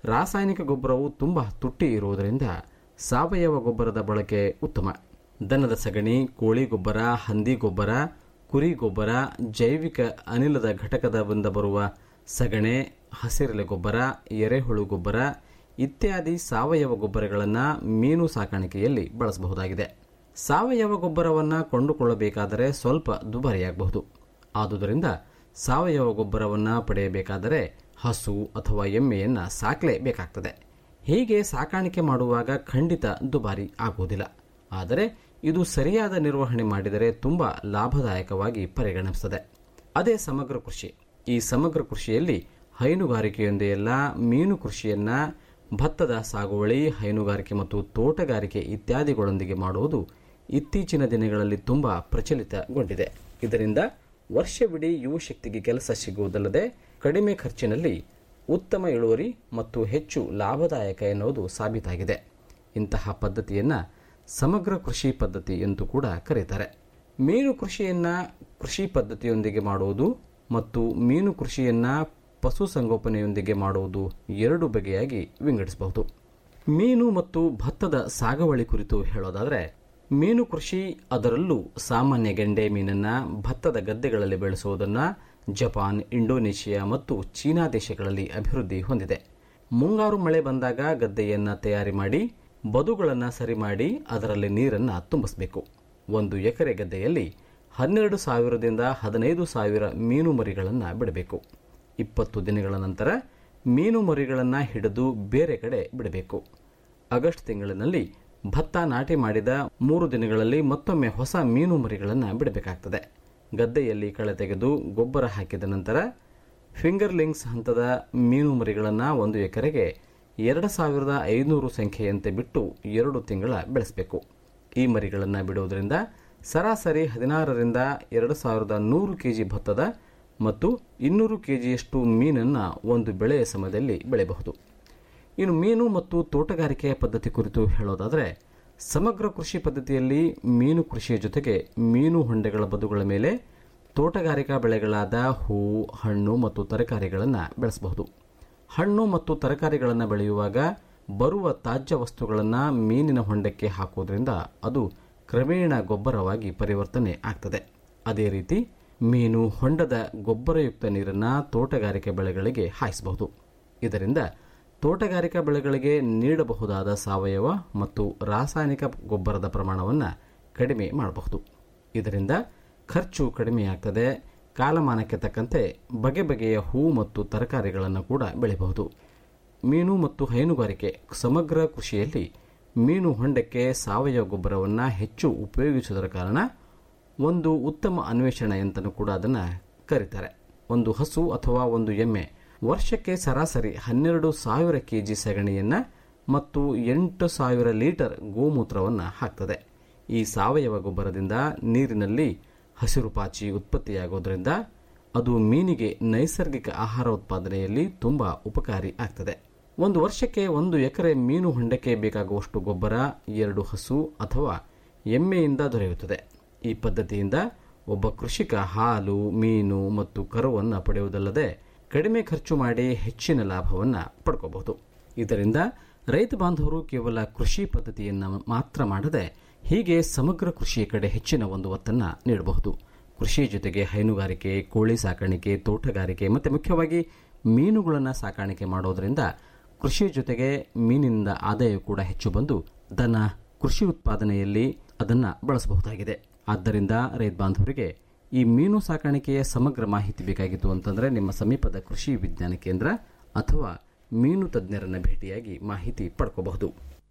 ರಾಸಾಯನಿಕ ಗೊಬ್ಬರವು ತುಂಬ ತುಟ್ಟಿ ಇರುವುದರಿಂದ ಸಾವಯವ ಗೊಬ್ಬರದ ಬಳಕೆ ಉತ್ತಮ ದನದ ಸಗಣಿ ಕೋಳಿ ಗೊಬ್ಬರ ಹಂದಿ ಗೊಬ್ಬರ ಕುರಿ ಗೊಬ್ಬರ ಜೈವಿಕ ಅನಿಲದ ಘಟಕದಿಂದ ಬರುವ ಸಗಣೆ ಹಸಿರೆಲೆ ಗೊಬ್ಬರ ಎರೆಹುಳು ಗೊಬ್ಬರ ಇತ್ಯಾದಿ ಸಾವಯವ ಗೊಬ್ಬರಗಳನ್ನು ಮೀನು ಸಾಕಾಣಿಕೆಯಲ್ಲಿ ಬಳಸಬಹುದಾಗಿದೆ ಸಾವಯವ ಗೊಬ್ಬರವನ್ನು ಕೊಂಡುಕೊಳ್ಳಬೇಕಾದರೆ ಸ್ವಲ್ಪ ದುಬಾರಿಯಾಗಬಹುದು ಆದುದರಿಂದ ಸಾವಯವ ಗೊಬ್ಬರವನ್ನು ಪಡೆಯಬೇಕಾದರೆ ಹಸು ಅಥವಾ ಎಮ್ಮೆಯನ್ನು ಸಾಕಲೇಬೇಕಾಗ್ತದೆ ಹೀಗೆ ಸಾಕಾಣಿಕೆ ಮಾಡುವಾಗ ಖಂಡಿತ ದುಬಾರಿ ಆಗುವುದಿಲ್ಲ ಆದರೆ ಇದು ಸರಿಯಾದ ನಿರ್ವಹಣೆ ಮಾಡಿದರೆ ತುಂಬ ಲಾಭದಾಯಕವಾಗಿ ಪರಿಗಣಿಸುತ್ತದೆ ಅದೇ ಸಮಗ್ರ ಕೃಷಿ ಈ ಸಮಗ್ರ ಕೃಷಿಯಲ್ಲಿ ಹೈನುಗಾರಿಕೆಯೊಂದೇ ಅಲ್ಲ ಮೀನು ಕೃಷಿಯನ್ನ ಭತ್ತದ ಸಾಗುವಳಿ ಹೈನುಗಾರಿಕೆ ಮತ್ತು ತೋಟಗಾರಿಕೆ ಇತ್ಯಾದಿಗಳೊಂದಿಗೆ ಮಾಡುವುದು ಇತ್ತೀಚಿನ ದಿನಗಳಲ್ಲಿ ತುಂಬ ಪ್ರಚಲಿತಗೊಂಡಿದೆ ಇದರಿಂದ ವರ್ಷವಿಡೀ ಯುವ ಶಕ್ತಿಗೆ ಕೆಲಸ ಸಿಗುವುದಲ್ಲದೆ ಕಡಿಮೆ ಖರ್ಚಿನಲ್ಲಿ ಉತ್ತಮ ಇಳುವರಿ ಮತ್ತು ಹೆಚ್ಚು ಲಾಭದಾಯಕ ಎನ್ನುವುದು ಸಾಬೀತಾಗಿದೆ ಇಂತಹ ಪದ್ಧತಿಯನ್ನ ಸಮಗ್ರ ಕೃಷಿ ಪದ್ಧತಿ ಎಂದು ಕೂಡ ಕರೀತಾರೆ ಮೀನು ಕೃಷಿಯನ್ನ ಕೃಷಿ ಪದ್ಧತಿಯೊಂದಿಗೆ ಮಾಡುವುದು ಮತ್ತು ಮೀನು ಕೃಷಿಯನ್ನ ಪಶುಸಂಗೋಪನೆಯೊಂದಿಗೆ ಮಾಡುವುದು ಎರಡು ಬಗೆಯಾಗಿ ವಿಂಗಡಿಸಬಹುದು ಮೀನು ಮತ್ತು ಭತ್ತದ ಸಾಗುವಳಿ ಕುರಿತು ಹೇಳೋದಾದರೆ ಮೀನು ಕೃಷಿ ಅದರಲ್ಲೂ ಸಾಮಾನ್ಯ ಗೆಂಡೆ ಮೀನನ್ನ ಭತ್ತದ ಗದ್ದೆಗಳಲ್ಲಿ ಬೆಳೆಸುವುದನ್ನ ಜಪಾನ್ ಇಂಡೋನೇಷಿಯಾ ಮತ್ತು ಚೀನಾ ದೇಶಗಳಲ್ಲಿ ಅಭಿವೃದ್ಧಿ ಹೊಂದಿದೆ ಮುಂಗಾರು ಮಳೆ ಬಂದಾಗ ಗದ್ದೆಯನ್ನ ತಯಾರಿ ಮಾಡಿ ಬದುಗಳನ್ನು ಸರಿ ಮಾಡಿ ಅದರಲ್ಲಿ ನೀರನ್ನು ತುಂಬಿಸಬೇಕು ಒಂದು ಎಕರೆ ಗದ್ದೆಯಲ್ಲಿ ಹನ್ನೆರಡು ಸಾವಿರದಿಂದ ಹದಿನೈದು ಸಾವಿರ ಮೀನು ಮರಿಗಳನ್ನು ಬಿಡಬೇಕು ಇಪ್ಪತ್ತು ದಿನಗಳ ನಂತರ ಮೀನು ಮರಿಗಳನ್ನು ಹಿಡಿದು ಬೇರೆ ಕಡೆ ಬಿಡಬೇಕು ಆಗಸ್ಟ್ ತಿಂಗಳಿನಲ್ಲಿ ಭತ್ತ ನಾಟಿ ಮಾಡಿದ ಮೂರು ದಿನಗಳಲ್ಲಿ ಮತ್ತೊಮ್ಮೆ ಹೊಸ ಮೀನು ಮರಿಗಳನ್ನು ಬಿಡಬೇಕಾಗ್ತದೆ ಗದ್ದೆಯಲ್ಲಿ ಕಳೆ ತೆಗೆದು ಗೊಬ್ಬರ ಹಾಕಿದ ನಂತರ ಫಿಂಗರ್ಲಿಂಗ್ಸ್ ಹಂತದ ಮೀನು ಮರಿಗಳನ್ನು ಒಂದು ಎಕರೆಗೆ ಎರಡು ಸಾವಿರದ ಐನೂರು ಸಂಖ್ಯೆಯಂತೆ ಬಿಟ್ಟು ಎರಡು ತಿಂಗಳ ಬೆಳೆಸಬೇಕು ಈ ಮರಿಗಳನ್ನು ಬಿಡುವುದರಿಂದ ಸರಾಸರಿ ಹದಿನಾರರಿಂದ ಎರಡು ಸಾವಿರದ ನೂರು ಕೆಜಿ ಭತ್ತದ ಮತ್ತು ಇನ್ನೂರು ಕೆಜಿಯಷ್ಟು ಮೀನನ್ನು ಒಂದು ಬೆಳೆಯ ಸಮಯದಲ್ಲಿ ಬೆಳೆಯಬಹುದು ಇನ್ನು ಮೀನು ಮತ್ತು ತೋಟಗಾರಿಕೆಯ ಪದ್ಧತಿ ಕುರಿತು ಹೇಳೋದಾದರೆ ಸಮಗ್ರ ಕೃಷಿ ಪದ್ಧತಿಯಲ್ಲಿ ಮೀನು ಕೃಷಿಯ ಜೊತೆಗೆ ಮೀನು ಹೊಂಡೆಗಳ ಬದುಗಳ ಮೇಲೆ ತೋಟಗಾರಿಕಾ ಬೆಳೆಗಳಾದ ಹೂವು ಹಣ್ಣು ಮತ್ತು ತರಕಾರಿಗಳನ್ನು ಬೆಳೆಸಬಹುದು ಹಣ್ಣು ಮತ್ತು ತರಕಾರಿಗಳನ್ನು ಬೆಳೆಯುವಾಗ ಬರುವ ತ್ಯಾಜ್ಯ ವಸ್ತುಗಳನ್ನು ಮೀನಿನ ಹೊಂಡಕ್ಕೆ ಹಾಕುವುದರಿಂದ ಅದು ಕ್ರಮೇಣ ಗೊಬ್ಬರವಾಗಿ ಪರಿವರ್ತನೆ ಆಗ್ತದೆ ಅದೇ ರೀತಿ ಮೀನು ಹೊಂಡದ ಗೊಬ್ಬರಯುಕ್ತ ನೀರನ್ನು ತೋಟಗಾರಿಕೆ ಬೆಳೆಗಳಿಗೆ ಹಾಯಿಸಬಹುದು ಇದರಿಂದ ತೋಟಗಾರಿಕಾ ಬೆಳೆಗಳಿಗೆ ನೀಡಬಹುದಾದ ಸಾವಯವ ಮತ್ತು ರಾಸಾಯನಿಕ ಗೊಬ್ಬರದ ಪ್ರಮಾಣವನ್ನು ಕಡಿಮೆ ಮಾಡಬಹುದು ಇದರಿಂದ ಖರ್ಚು ಕಡಿಮೆಯಾಗ್ತದೆ ಕಾಲಮಾನಕ್ಕೆ ತಕ್ಕಂತೆ ಬಗೆ ಬಗೆಯ ಹೂ ಮತ್ತು ತರಕಾರಿಗಳನ್ನು ಕೂಡ ಬೆಳೆಯಬಹುದು ಮೀನು ಮತ್ತು ಹೈನುಗಾರಿಕೆ ಸಮಗ್ರ ಕೃಷಿಯಲ್ಲಿ ಮೀನು ಹೊಂಡಕ್ಕೆ ಸಾವಯವ ಗೊಬ್ಬರವನ್ನು ಹೆಚ್ಚು ಉಪಯೋಗಿಸುವುದರ ಕಾರಣ ಒಂದು ಉತ್ತಮ ಅನ್ವೇಷಣೆ ಅಂತಲೂ ಕೂಡ ಅದನ್ನು ಕರೀತಾರೆ ಒಂದು ಹಸು ಅಥವಾ ಒಂದು ಎಮ್ಮೆ ವರ್ಷಕ್ಕೆ ಸರಾಸರಿ ಹನ್ನೆರಡು ಸಾವಿರ ಕೆಜಿ ಸಗಣಿಯನ್ನು ಮತ್ತು ಎಂಟು ಸಾವಿರ ಲೀಟರ್ ಗೋಮೂತ್ರವನ್ನು ಹಾಕ್ತದೆ ಈ ಸಾವಯವ ಗೊಬ್ಬರದಿಂದ ನೀರಿನಲ್ಲಿ ಹಸಿರು ಪಾಚಿ ಉತ್ಪತ್ತಿಯಾಗೋದ್ರಿಂದ ಅದು ಮೀನಿಗೆ ನೈಸರ್ಗಿಕ ಆಹಾರ ಉತ್ಪಾದನೆಯಲ್ಲಿ ತುಂಬಾ ಉಪಕಾರಿ ಆಗ್ತದೆ ಒಂದು ವರ್ಷಕ್ಕೆ ಒಂದು ಎಕರೆ ಮೀನು ಹೊಂಡಕ್ಕೆ ಬೇಕಾಗುವಷ್ಟು ಗೊಬ್ಬರ ಎರಡು ಹಸು ಅಥವಾ ಎಮ್ಮೆಯಿಂದ ದೊರೆಯುತ್ತದೆ ಈ ಪದ್ಧತಿಯಿಂದ ಒಬ್ಬ ಕೃಷಿಕ ಹಾಲು ಮೀನು ಮತ್ತು ಕರುವನ್ನು ಪಡೆಯುವುದಲ್ಲದೆ ಕಡಿಮೆ ಖರ್ಚು ಮಾಡಿ ಹೆಚ್ಚಿನ ಲಾಭವನ್ನು ಪಡ್ಕೋಬಹುದು ಇದರಿಂದ ರೈತ ಬಾಂಧವರು ಕೇವಲ ಕೃಷಿ ಪದ್ಧತಿಯನ್ನು ಮಾತ್ರ ಮಾಡದೆ ಹೀಗೆ ಸಮಗ್ರ ಕೃಷಿಯ ಕಡೆ ಹೆಚ್ಚಿನ ಒಂದು ಒತ್ತನ್ನು ನೀಡಬಹುದು ಕೃಷಿ ಜೊತೆಗೆ ಹೈನುಗಾರಿಕೆ ಕೋಳಿ ಸಾಕಾಣಿಕೆ ತೋಟಗಾರಿಕೆ ಮತ್ತು ಮುಖ್ಯವಾಗಿ ಮೀನುಗಳನ್ನು ಸಾಕಾಣಿಕೆ ಮಾಡೋದರಿಂದ ಕೃಷಿ ಜೊತೆಗೆ ಮೀನಿನಿಂದ ಆದಾಯ ಕೂಡ ಹೆಚ್ಚು ಬಂದು ದನ ಕೃಷಿ ಉತ್ಪಾದನೆಯಲ್ಲಿ ಅದನ್ನು ಬಳಸಬಹುದಾಗಿದೆ ಆದ್ದರಿಂದ ರೈತ ಬಾಂಧವರಿಗೆ ಈ ಮೀನು ಸಾಕಾಣಿಕೆಯ ಸಮಗ್ರ ಮಾಹಿತಿ ಬೇಕಾಗಿತ್ತು ಅಂತಂದರೆ ನಿಮ್ಮ ಸಮೀಪದ ಕೃಷಿ ವಿಜ್ಞಾನ ಕೇಂದ್ರ ಅಥವಾ ಮೀನು ತಜ್ಞರನ್ನ ಭೇಟಿಯಾಗಿ ಮಾಹಿತಿ ಪಡ್ಕೋಬಹುದು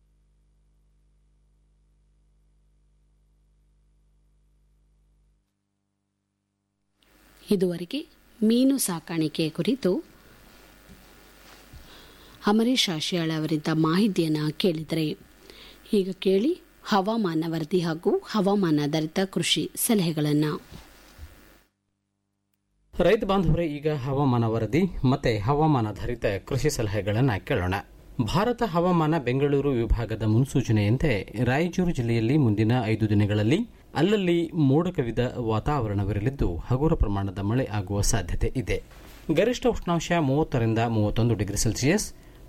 ಇದುವರೆಗೆ ಮೀನು ಸಾಕಾಣಿಕೆ ಕುರಿತು ಅಮರೀಶ್ ಆಶಿಯಾಳ ಅವರಿಂದ ಮಾಹಿತಿಯನ್ನು ಕೇಳಿದರೆ ಈಗ ಕೇಳಿ ಹವಾಮಾನ ವರದಿ ಹಾಗೂ ಹವಾಮಾನಾಧಾರಿತ ಕೃಷಿ ಸಲಹೆಗಳನ್ನು ರೈತ ಬಾಂಧವರೇ ಈಗ ಹವಾಮಾನ ವರದಿ ಮತ್ತೆ ಹವಾಮಾನಾಧಾರಿತ ಕೃಷಿ ಸಲಹೆಗಳನ್ನು ಕೇಳೋಣ ಭಾರತ ಹವಾಮಾನ ಬೆಂಗಳೂರು ವಿಭಾಗದ ಮುನ್ಸೂಚನೆಯಂತೆ ರಾಯಚೂರು ಜಿಲ್ಲೆಯಲ್ಲಿ ಮುಂದಿನ ಐದು ದಿನಗಳಲ್ಲಿ ಅಲ್ಲಲ್ಲಿ ಮೋಡ ಕವಿದ ವಾತಾವರಣವಿರಲಿದ್ದು ಹಗುರ ಪ್ರಮಾಣದ ಮಳೆ ಆಗುವ ಸಾಧ್ಯತೆ ಇದೆ ಗರಿಷ್ಠ ಉಷ್ಣಾಂಶ ಮೂವತ್ತರಿಂದ ಮೂವತ್ತೊಂದು ಡಿಗ್ರಿ ಸೆಲ್ಸಿಯಸ್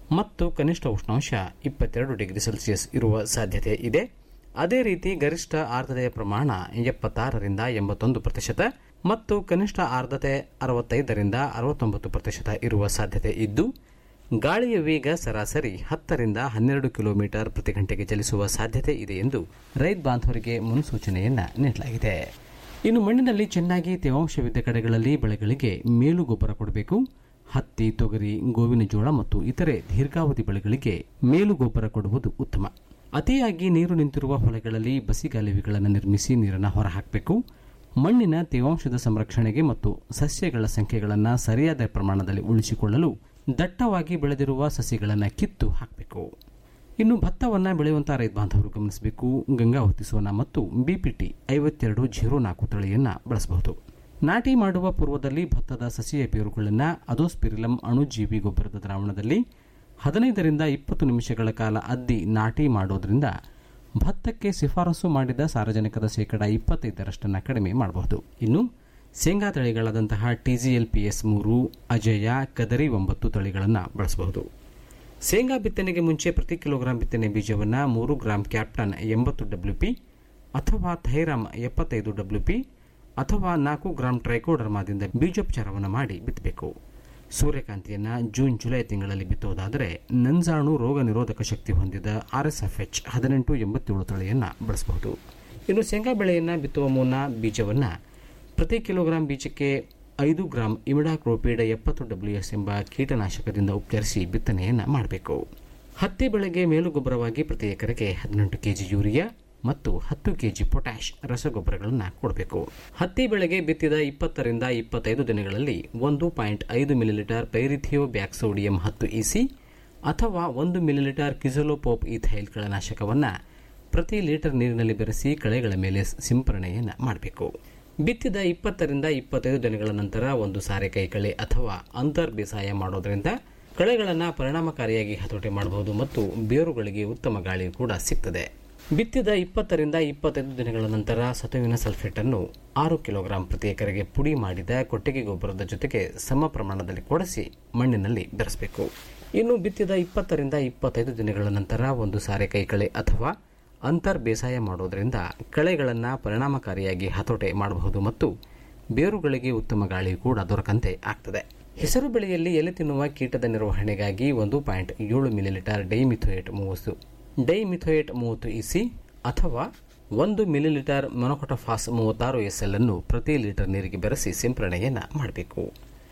ಮತ್ತು ಕನಿಷ್ಠ ಉಷ್ಣಾಂಶ ಇಪ್ಪತ್ತೆರಡು ಡಿಗ್ರಿ ಸೆಲ್ಸಿಯಸ್ ಇರುವ ಸಾಧ್ಯತೆ ಇದೆ ಅದೇ ರೀತಿ ಗರಿಷ್ಠ ಆರ್ದ್ರತೆಯ ಪ್ರಮಾಣ ಎಪ್ಪತ್ತಾರರಿಂದ ಎಂಬತ್ತೊಂದು ಪ್ರತಿಶತ ಮತ್ತು ಕನಿಷ್ಠ ಆರ್ದ್ರತೆ ಅರವತ್ತೈದರಿಂದ ಅರವತ್ತೊಂಬತ್ತು ಪ್ರತಿಶತ ಇರುವ ಸಾಧ್ಯತೆ ಇದ್ದು ಗಾಳಿಯ ವೇಗ ಸರಾಸರಿ ಹತ್ತರಿಂದ ಹನ್ನೆರಡು ಕಿಲೋಮೀಟರ್ ಪ್ರತಿ ಗಂಟೆಗೆ ಚಲಿಸುವ ಸಾಧ್ಯತೆ ಇದೆ ಎಂದು ರೈತ ಬಾಂಧವರಿಗೆ ಮುನ್ಸೂಚನೆಯನ್ನ ನೀಡಲಾಗಿದೆ ಇನ್ನು ಮಣ್ಣಿನಲ್ಲಿ ಚೆನ್ನಾಗಿ ತೇವಾಂಶವಿದ್ದ ಕಡೆಗಳಲ್ಲಿ ಬೆಳೆಗಳಿಗೆ ಮೇಲು ಗೊಬ್ಬರ ಕೊಡಬೇಕು ಹತ್ತಿ ತೊಗರಿ ಗೋವಿನ ಜೋಳ ಮತ್ತು ಇತರೆ ದೀರ್ಘಾವಧಿ ಬೆಳೆಗಳಿಗೆ ಮೇಲು ಗೊಬ್ಬರ ಕೊಡುವುದು ಉತ್ತಮ ಅತಿಯಾಗಿ ನೀರು ನಿಂತಿರುವ ಹೊಲಗಳಲ್ಲಿ ಬಸಿಗಾಲುವೆಗಳನ್ನು ನಿರ್ಮಿಸಿ ನೀರನ್ನು ಹೊರಹಾಕಬೇಕು ಮಣ್ಣಿನ ತೇವಾಂಶದ ಸಂರಕ್ಷಣೆಗೆ ಮತ್ತು ಸಸ್ಯಗಳ ಸಂಖ್ಯೆಗಳನ್ನು ಸರಿಯಾದ ಪ್ರಮಾಣದಲ್ಲಿ ಉಳಿಸಿಕೊಳ್ಳಲು ದಟ್ಟವಾಗಿ ಬೆಳೆದಿರುವ ಸಸಿಗಳನ್ನು ಕಿತ್ತು ಹಾಕಬೇಕು ಇನ್ನು ಭತ್ತವನ್ನು ಬೆಳೆಯುವಂತಹ ರೈತ ಬಾಂಧವರು ಗಮನಿಸಬೇಕು ಗಂಗಾವತಿ ಸೋನಾ ಮತ್ತು ಬಿಪಿಟಿ ಐವತ್ತೆರಡು ಜೀರೋ ನಾಲ್ಕು ತಳಿಯನ್ನು ಬಳಸಬಹುದು ನಾಟಿ ಮಾಡುವ ಪೂರ್ವದಲ್ಲಿ ಭತ್ತದ ಸಸಿಯ ಬೇರುಗಳನ್ನು ಅದೋಸ್ಪಿರಿಲಂ ಅಣುಜೀವಿ ಗೊಬ್ಬರದ ದ್ರಾವಣದಲ್ಲಿ ಹದಿನೈದರಿಂದ ಇಪ್ಪತ್ತು ನಿಮಿಷಗಳ ಕಾಲ ಅದ್ದಿ ನಾಟಿ ಮಾಡೋದ್ರಿಂದ ಭತ್ತಕ್ಕೆ ಶಿಫಾರಸು ಮಾಡಿದ ಸಾರಜನಕದ ಶೇಕಡ ಇಪ್ಪತ್ತೈದರಷ್ಟನ್ನು ಕಡಿಮೆ ಮಾಡಬಹುದು ಇನ್ನು ಶೇಂಗಾ ತಳಿಗಳಾದಂತಹ ಟಿಜಿಎಲ್ ಪಿಎಸ್ ಮೂರು ಅಜಯ ಕದರಿ ಒಂಬತ್ತು ತಳಿಗಳನ್ನು ಬಳಸಬಹುದು ಶೇಂಗಾ ಬಿತ್ತನೆಗೆ ಮುಂಚೆ ಪ್ರತಿ ಕಿಲೋಗ್ರಾಂ ಬಿತ್ತನೆ ಬೀಜವನ್ನು ಮೂರು ಗ್ರಾಂ ಕ್ಯಾಪ್ಟನ್ ಎಂಬತ್ತು ಡಬ್ಲ್ಯೂಪಿ ಅಥವಾ ಥೈರಾಮ್ ಎಪ್ಪತ್ತೈದು ಡಬ್ಲ್ಯೂಪಿ ಅಥವಾ ನಾಲ್ಕು ಗ್ರಾಂ ಟ್ರೈಕೋಡರ್ಮಾದಿಂದ ಬೀಜೋಪಚಾರವನ್ನು ಮಾಡಿ ಬಿತ್ತಬೇಕು ಸೂರ್ಯಕಾಂತಿಯನ್ನು ಜೂನ್ ಜುಲೈ ತಿಂಗಳಲ್ಲಿ ಬಿತ್ತುವುದಾದರೆ ನಂಜಾಣು ರೋಗ ನಿರೋಧಕ ಶಕ್ತಿ ಹೊಂದಿದ ಆರ್ಎಸ್ಎಫ್ಎಚ್ ಹದಿನೆಂಟು ಎಂಬತ್ತೇಳು ತಳಿಯನ್ನು ಬಳಸಬಹುದು ಇನ್ನು ಶೇಂಗಾ ಬೆಳೆಯನ್ನು ಬಿತ್ತುವ ಮುನ್ನ ಬೀಜವನ್ನು ಪ್ರತಿ ಕಿಲೋಗ್ರಾಂ ಬೀಜಕ್ಕೆ ಐದು ಗ್ರಾಂ ಇಮಿಡಾಕ್ರೋಪೀಡ ಎಪ್ಪತ್ತು ಡಬ್ಲ್ಯೂ ಎಸ್ ಎಂಬ ಕೀಟನಾಶಕದಿಂದ ಉಪಚರಿಸಿ ಬಿತ್ತನೆಯನ್ನು ಮಾಡಬೇಕು ಹತ್ತಿ ಬೆಳೆಗೆ ಮೇಲುಗೊಬ್ಬರವಾಗಿ ಪ್ರತಿ ಎಕರೆಗೆ ಹದಿನೆಂಟು ಕೆಜಿ ಯೂರಿಯಾ ಮತ್ತು ಹತ್ತು ಕೆಜಿ ಪೊಟ್ಯಾಷ್ ರಸಗೊಬ್ಬರಗಳನ್ನು ಕೊಡಬೇಕು ಹತ್ತಿ ಬೆಳೆಗೆ ಬಿತ್ತಿದ ಇಪ್ಪತ್ತರಿಂದ ಇಪ್ಪತ್ತೈದು ದಿನಗಳಲ್ಲಿ ಒಂದು ಪಾಯಿಂಟ್ ಐದು ಮಿಲಿಲೀಟರ್ ಪೈರಿಥಿಯೋ ಬ್ಯಾಕ್ಸೋಡಿಯಂ ಹತ್ತು ಇಸಿ ಅಥವಾ ಒಂದು ಮಿಲಿಲೀಟರ್ ಕಿಸೋಲೋಪೋಪ್ ಈಥೈಲ್ ಕಳೆನಾಶಕವನ್ನು ಪ್ರತಿ ಲೀಟರ್ ನೀರಿನಲ್ಲಿ ಬೆರೆಸಿ ಕಳೆಗಳ ಮೇಲೆ ಸಿಂಪರಣೆಯನ್ನು ಮಾಡಬೇಕು ಬಿತ್ತಿದ ಇಪ್ಪತ್ತರಿಂದ ಇಪ್ಪತ್ತೈದು ದಿನಗಳ ನಂತರ ಒಂದು ಸಾರೆ ಕೈಕಳೆ ಅಥವಾ ಅಂತರ್ ಬೇಸಾಯ ಮಾಡೋದ್ರಿಂದ ಕಳೆಗಳನ್ನು ಪರಿಣಾಮಕಾರಿಯಾಗಿ ಹತೋಟಿ ಮಾಡಬಹುದು ಮತ್ತು ಬೇರುಗಳಿಗೆ ಉತ್ತಮ ಗಾಳಿ ಕೂಡ ಸಿಗ್ತದೆ ಬಿತ್ತಿದ ಇಪ್ಪತ್ತರಿಂದ ಇಪ್ಪತ್ತೈದು ದಿನಗಳ ನಂತರ ಸತುವಿನ ಸಲ್ಫೇಟ್ ಅನ್ನು ಆರು ಕಿಲೋಗ್ರಾಂ ಪ್ರತಿ ಎಕರೆಗೆ ಪುಡಿ ಮಾಡಿದ ಕೊಟ್ಟಿಗೆ ಗೊಬ್ಬರದ ಜೊತೆಗೆ ಸಮ ಪ್ರಮಾಣದಲ್ಲಿ ಕೊಡಿಸಿ ಮಣ್ಣಿನಲ್ಲಿ ಬೆರೆಸಬೇಕು ಇನ್ನು ಬಿತ್ತಿದ ಇಪ್ಪತ್ತರಿಂದ ಇಪ್ಪತ್ತೈದು ದಿನಗಳ ನಂತರ ಒಂದು ಸಾರೆ ಕೈಕಳೆ ಅಥವಾ ಅಂತರ್ ಬೇಸಾಯ ಮಾಡೋದ್ರಿಂದ ಕಳೆಗಳನ್ನು ಪರಿಣಾಮಕಾರಿಯಾಗಿ ಹತೋಟೆ ಮಾಡಬಹುದು ಮತ್ತು ಬೇರುಗಳಿಗೆ ಉತ್ತಮ ಗಾಳಿ ಕೂಡ ದೊರಕಂತೆ ಆಗ್ತದೆ ಹೆಸರು ಬೆಳೆಯಲ್ಲಿ ಎಲೆ ತಿನ್ನುವ ಕೀಟದ ನಿರ್ವಹಣೆಗಾಗಿ ಒಂದು ಪಾಯಿಂಟ್ ಏಳು ಮಿಲಿಲೀಟರ್ ಡೈಮಿಥೋಯೇಟ್ ಮೂವತ್ತು ಡೈಮಿಥೋಯೇಟ್ ಮೂವತ್ತು ಇಸಿ ಅಥವಾ ಒಂದು ಮಿಲಿಲೀಟರ್ ಮೊನೊಕೊಟಫಾಸ್ ಮೂವತ್ತಾರು ಎಸ್ಎಲ್ ಅನ್ನು ಪ್ರತಿ ಲೀಟರ್ ನೀರಿಗೆ ಬೆರೆಸಿ ಸಿಂಪರಣೆಯನ್ನು ಮಾಡಬೇಕು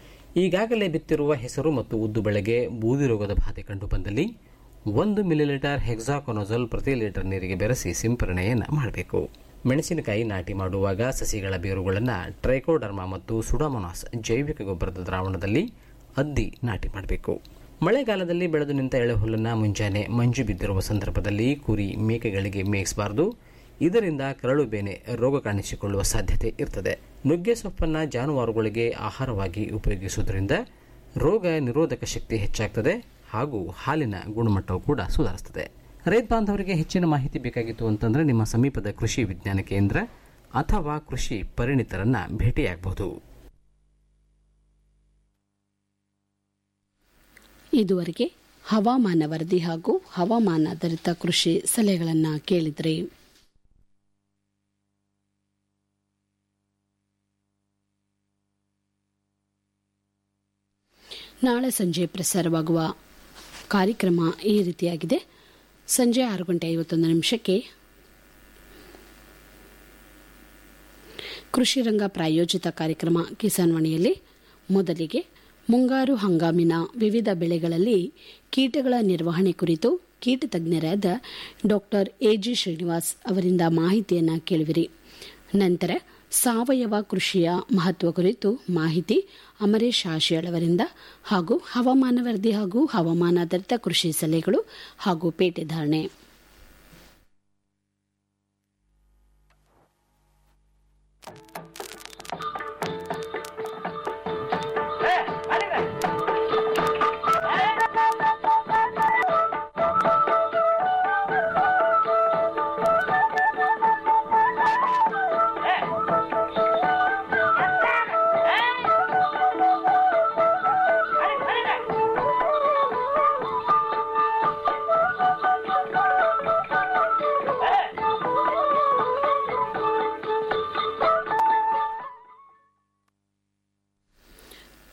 ಈಗಾಗಲೇ ಬಿತ್ತಿರುವ ಹೆಸರು ಮತ್ತು ಉದ್ದು ಬೆಳೆಗೆ ಬೂದಿ ರೋಗದ ಬಾಧೆ ಕಂಡುಬಂದಲ್ಲಿ ಒಂದು ಮಿಲಿಲೀಟರ್ ಹೆಕ್ಸಾಕೊನೋಜಲ್ ಪ್ರತಿ ಲೀಟರ್ ನೀರಿಗೆ ಬೆರೆಸಿ ಸಿಂಪರಣೆಯನ್ನು ಮಾಡಬೇಕು ಮೆಣಸಿನಕಾಯಿ ನಾಟಿ ಮಾಡುವಾಗ ಸಸಿಗಳ ಬೇರುಗಳನ್ನು ಟ್ರೈಕೋಡರ್ಮಾ ಮತ್ತು ಸುಡಾಮೊನಾಸ್ ಜೈವಿಕ ಗೊಬ್ಬರದ ದ್ರಾವಣದಲ್ಲಿ ಅದ್ದಿ ನಾಟಿ ಮಾಡಬೇಕು ಮಳೆಗಾಲದಲ್ಲಿ ಬೆಳೆದು ನಿಂತ ಎಳೆಹುಲ್ಲನ್ನು ಮುಂಜಾನೆ ಮಂಜು ಬಿದ್ದಿರುವ ಸಂದರ್ಭದಲ್ಲಿ ಕುರಿ ಮೇಕೆಗಳಿಗೆ ಮೇಯಿಸಬಾರದು ಇದರಿಂದ ಕರಳು ಬೇನೆ ರೋಗ ಕಾಣಿಸಿಕೊಳ್ಳುವ ಸಾಧ್ಯತೆ ಇರ್ತದೆ ನುಗ್ಗೆ ಸೊಪ್ಪನ್ನು ಜಾನುವಾರುಗಳಿಗೆ ಆಹಾರವಾಗಿ ಉಪಯೋಗಿಸುವುದರಿಂದ ರೋಗ ನಿರೋಧಕ ಶಕ್ತಿ ಹೆಚ್ಚಾಗ್ತದೆ ಹಾಗೂ ಹಾಲಿನ ಗುಣಮಟ್ಟವು ಕೂಡ ಸುಧಾರಿಸ್ತದೆ ರೈತ ಬಾಂಧವರಿಗೆ ಹೆಚ್ಚಿನ ಮಾಹಿತಿ ಬೇಕಾಗಿತ್ತು ಅಂತಂದ್ರೆ ನಿಮ್ಮ ಸಮೀಪದ ಕೃಷಿ ವಿಜ್ಞಾನ ಕೇಂದ್ರ ಅಥವಾ ಕೃಷಿ ಪರಿಣಿತರನ್ನ ಭೇಟಿಯಾಗಬಹುದು ಇದುವರೆಗೆ ಹವಾಮಾನ ವರದಿ ಹಾಗೂ ಹವಾಮಾನಾಧಾರಿತ ಕೃಷಿ ಸಲಹೆಗಳನ್ನು ಕೇಳಿದ್ರಿ ನಾಳೆ ಸಂಜೆ ಪ್ರಸಾರವಾಗುವ ಕಾರ್ಯಕ್ರಮ ಈ ರೀತಿಯಾಗಿದೆ ಸಂಜೆ ಆರು ಗಂಟೆ ಐವತ್ತೊಂದು ನಿಮಿಷಕ್ಕೆ ಕೃಷಿ ರಂಗ ಪ್ರಾಯೋಜಿತ ಕಾರ್ಯಕ್ರಮ ಕಿಸಾನ್ ವಾಣಿಯಲ್ಲಿ ಮೊದಲಿಗೆ ಮುಂಗಾರು ಹಂಗಾಮಿನ ವಿವಿಧ ಬೆಳೆಗಳಲ್ಲಿ ಕೀಟಗಳ ನಿರ್ವಹಣೆ ಕುರಿತು ಕೀಟ ತಜ್ಞರಾದ ಡಾಕ್ಟರ್ ಎಜಿ ಶ್ರೀನಿವಾಸ್ ಅವರಿಂದ ಮಾಹಿತಿಯನ್ನು ಕೇಳುವಿರಿ ನಂತರ ಸಾವಯವ ಕೃಷಿಯ ಮಹತ್ವ ಕುರಿತು ಮಾಹಿತಿ ಅಮರೇಶ್ ಆಶಿಯಾಳ್ ಅವರಿಂದ ಹಾಗೂ ಹವಾಮಾನ ವರದಿ ಹಾಗೂ ಹವಾಮಾನಾಧಾರಿತ ಕೃಷಿ ಸಲಹೆಗಳು ಹಾಗೂ ಪೇಟೆ ಧಾರಣೆ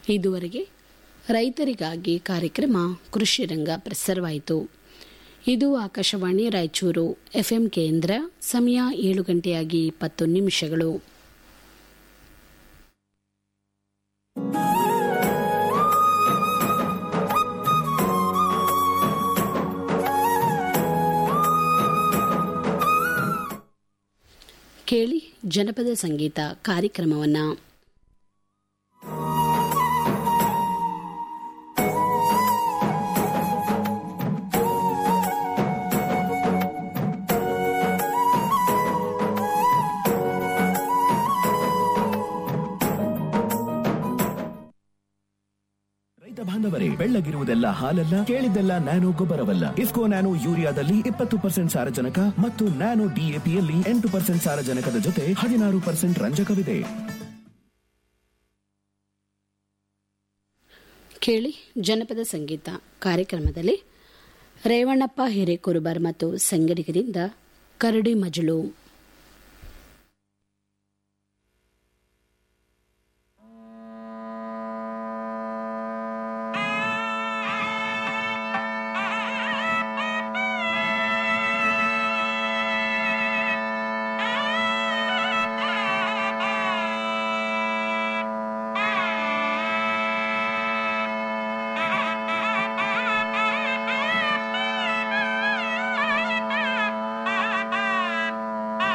ಇದುವರೆಗೆ ರೈತರಿಗಾಗಿ ಕಾರ್ಯಕ್ರಮ ಕೃಷಿ ರಂಗ ಪ್ರಸಾರವಾಯಿತು ಇದು ಆಕಾಶವಾಣಿ ರಾಯಚೂರು ಎಫ್ಎಂ ಕೇಂದ್ರ ಸಮಯ ಏಳು ಗಂಟೆಯಾಗಿ ಇಪ್ಪತ್ತು ನಿಮಿಷಗಳು ಕೇಳಿ ಜನಪದ ಸಂಗೀತ ಕಾರ್ಯಕ್ರಮವನ್ನ ರೈತ ಬಾಂಧವರೇ ಬೆಳ್ಳಗಿರುವುದೆಲ್ಲ ಹಾಲಲ್ಲ ಕೇಳಿದ್ದೆಲ್ಲ ನ್ಯಾನೋ ಗೊಬ್ಬರವಲ್ಲ ಇಫ್ಕೋ ನ್ಯಾನೋ ಯೂರಿಯಾದಲ್ಲಿ ಇಪ್ಪತ್ತು ಪರ್ಸೆಂಟ್ ಸಾರಜನಕ ಮತ್ತು ನ್ಯಾನೋ ಡಿಎಪಿಯಲ್ಲಿ ಎಂಟು ಪರ್ಸೆಂಟ್ ಸಾರಜನಕದ ಜೊತೆ ಹದಿನಾರು ಪರ್ಸೆಂಟ್ ರಂಜಕವಿದೆ ಕೇಳಿ ಜನಪದ ಸಂಗೀತ ಕಾರ್ಯಕ್ರಮದಲ್ಲಿ ರೇವಣ್ಣಪ್ಪ ಹಿರೇಕುರುಬರ್ ಮತ್ತು ಸಂಗಡಿಗರಿಂದ ಕರಡಿ ಮಜಲು ಆ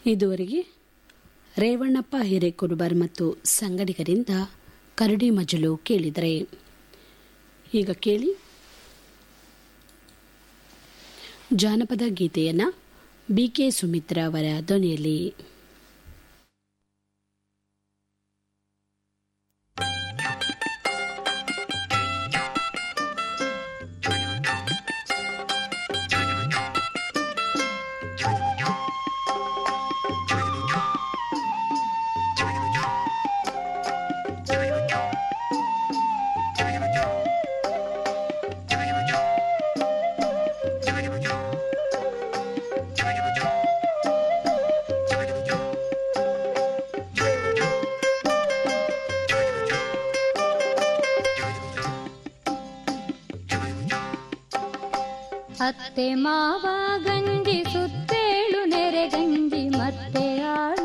ಇದುವರೆಗೆ ರೇವಣ್ಣಪ್ಪ ಹಿರೇಕುರುಬರ್ ಮತ್ತು ಸಂಗಡಿಗರಿಂದ ಕರಡಿ ಮಜಲು ಕೇಳಿದರೆ ಈಗ ಕೇಳಿ ಜಾನಪದ ಗೀತೆಯನ್ನ ಬಿಕೆ ಸುಮಿತ್ರಾ ಅವರ ಧ್ವನಿಯಲ್ಲಿ ಅತ್ತೆ ಮಾವ ಗಂಜಿ ಸುತ್ತೇಳು ನೆರೆ ಗಂಜಿ ಮತ್ತೆ ಆಡ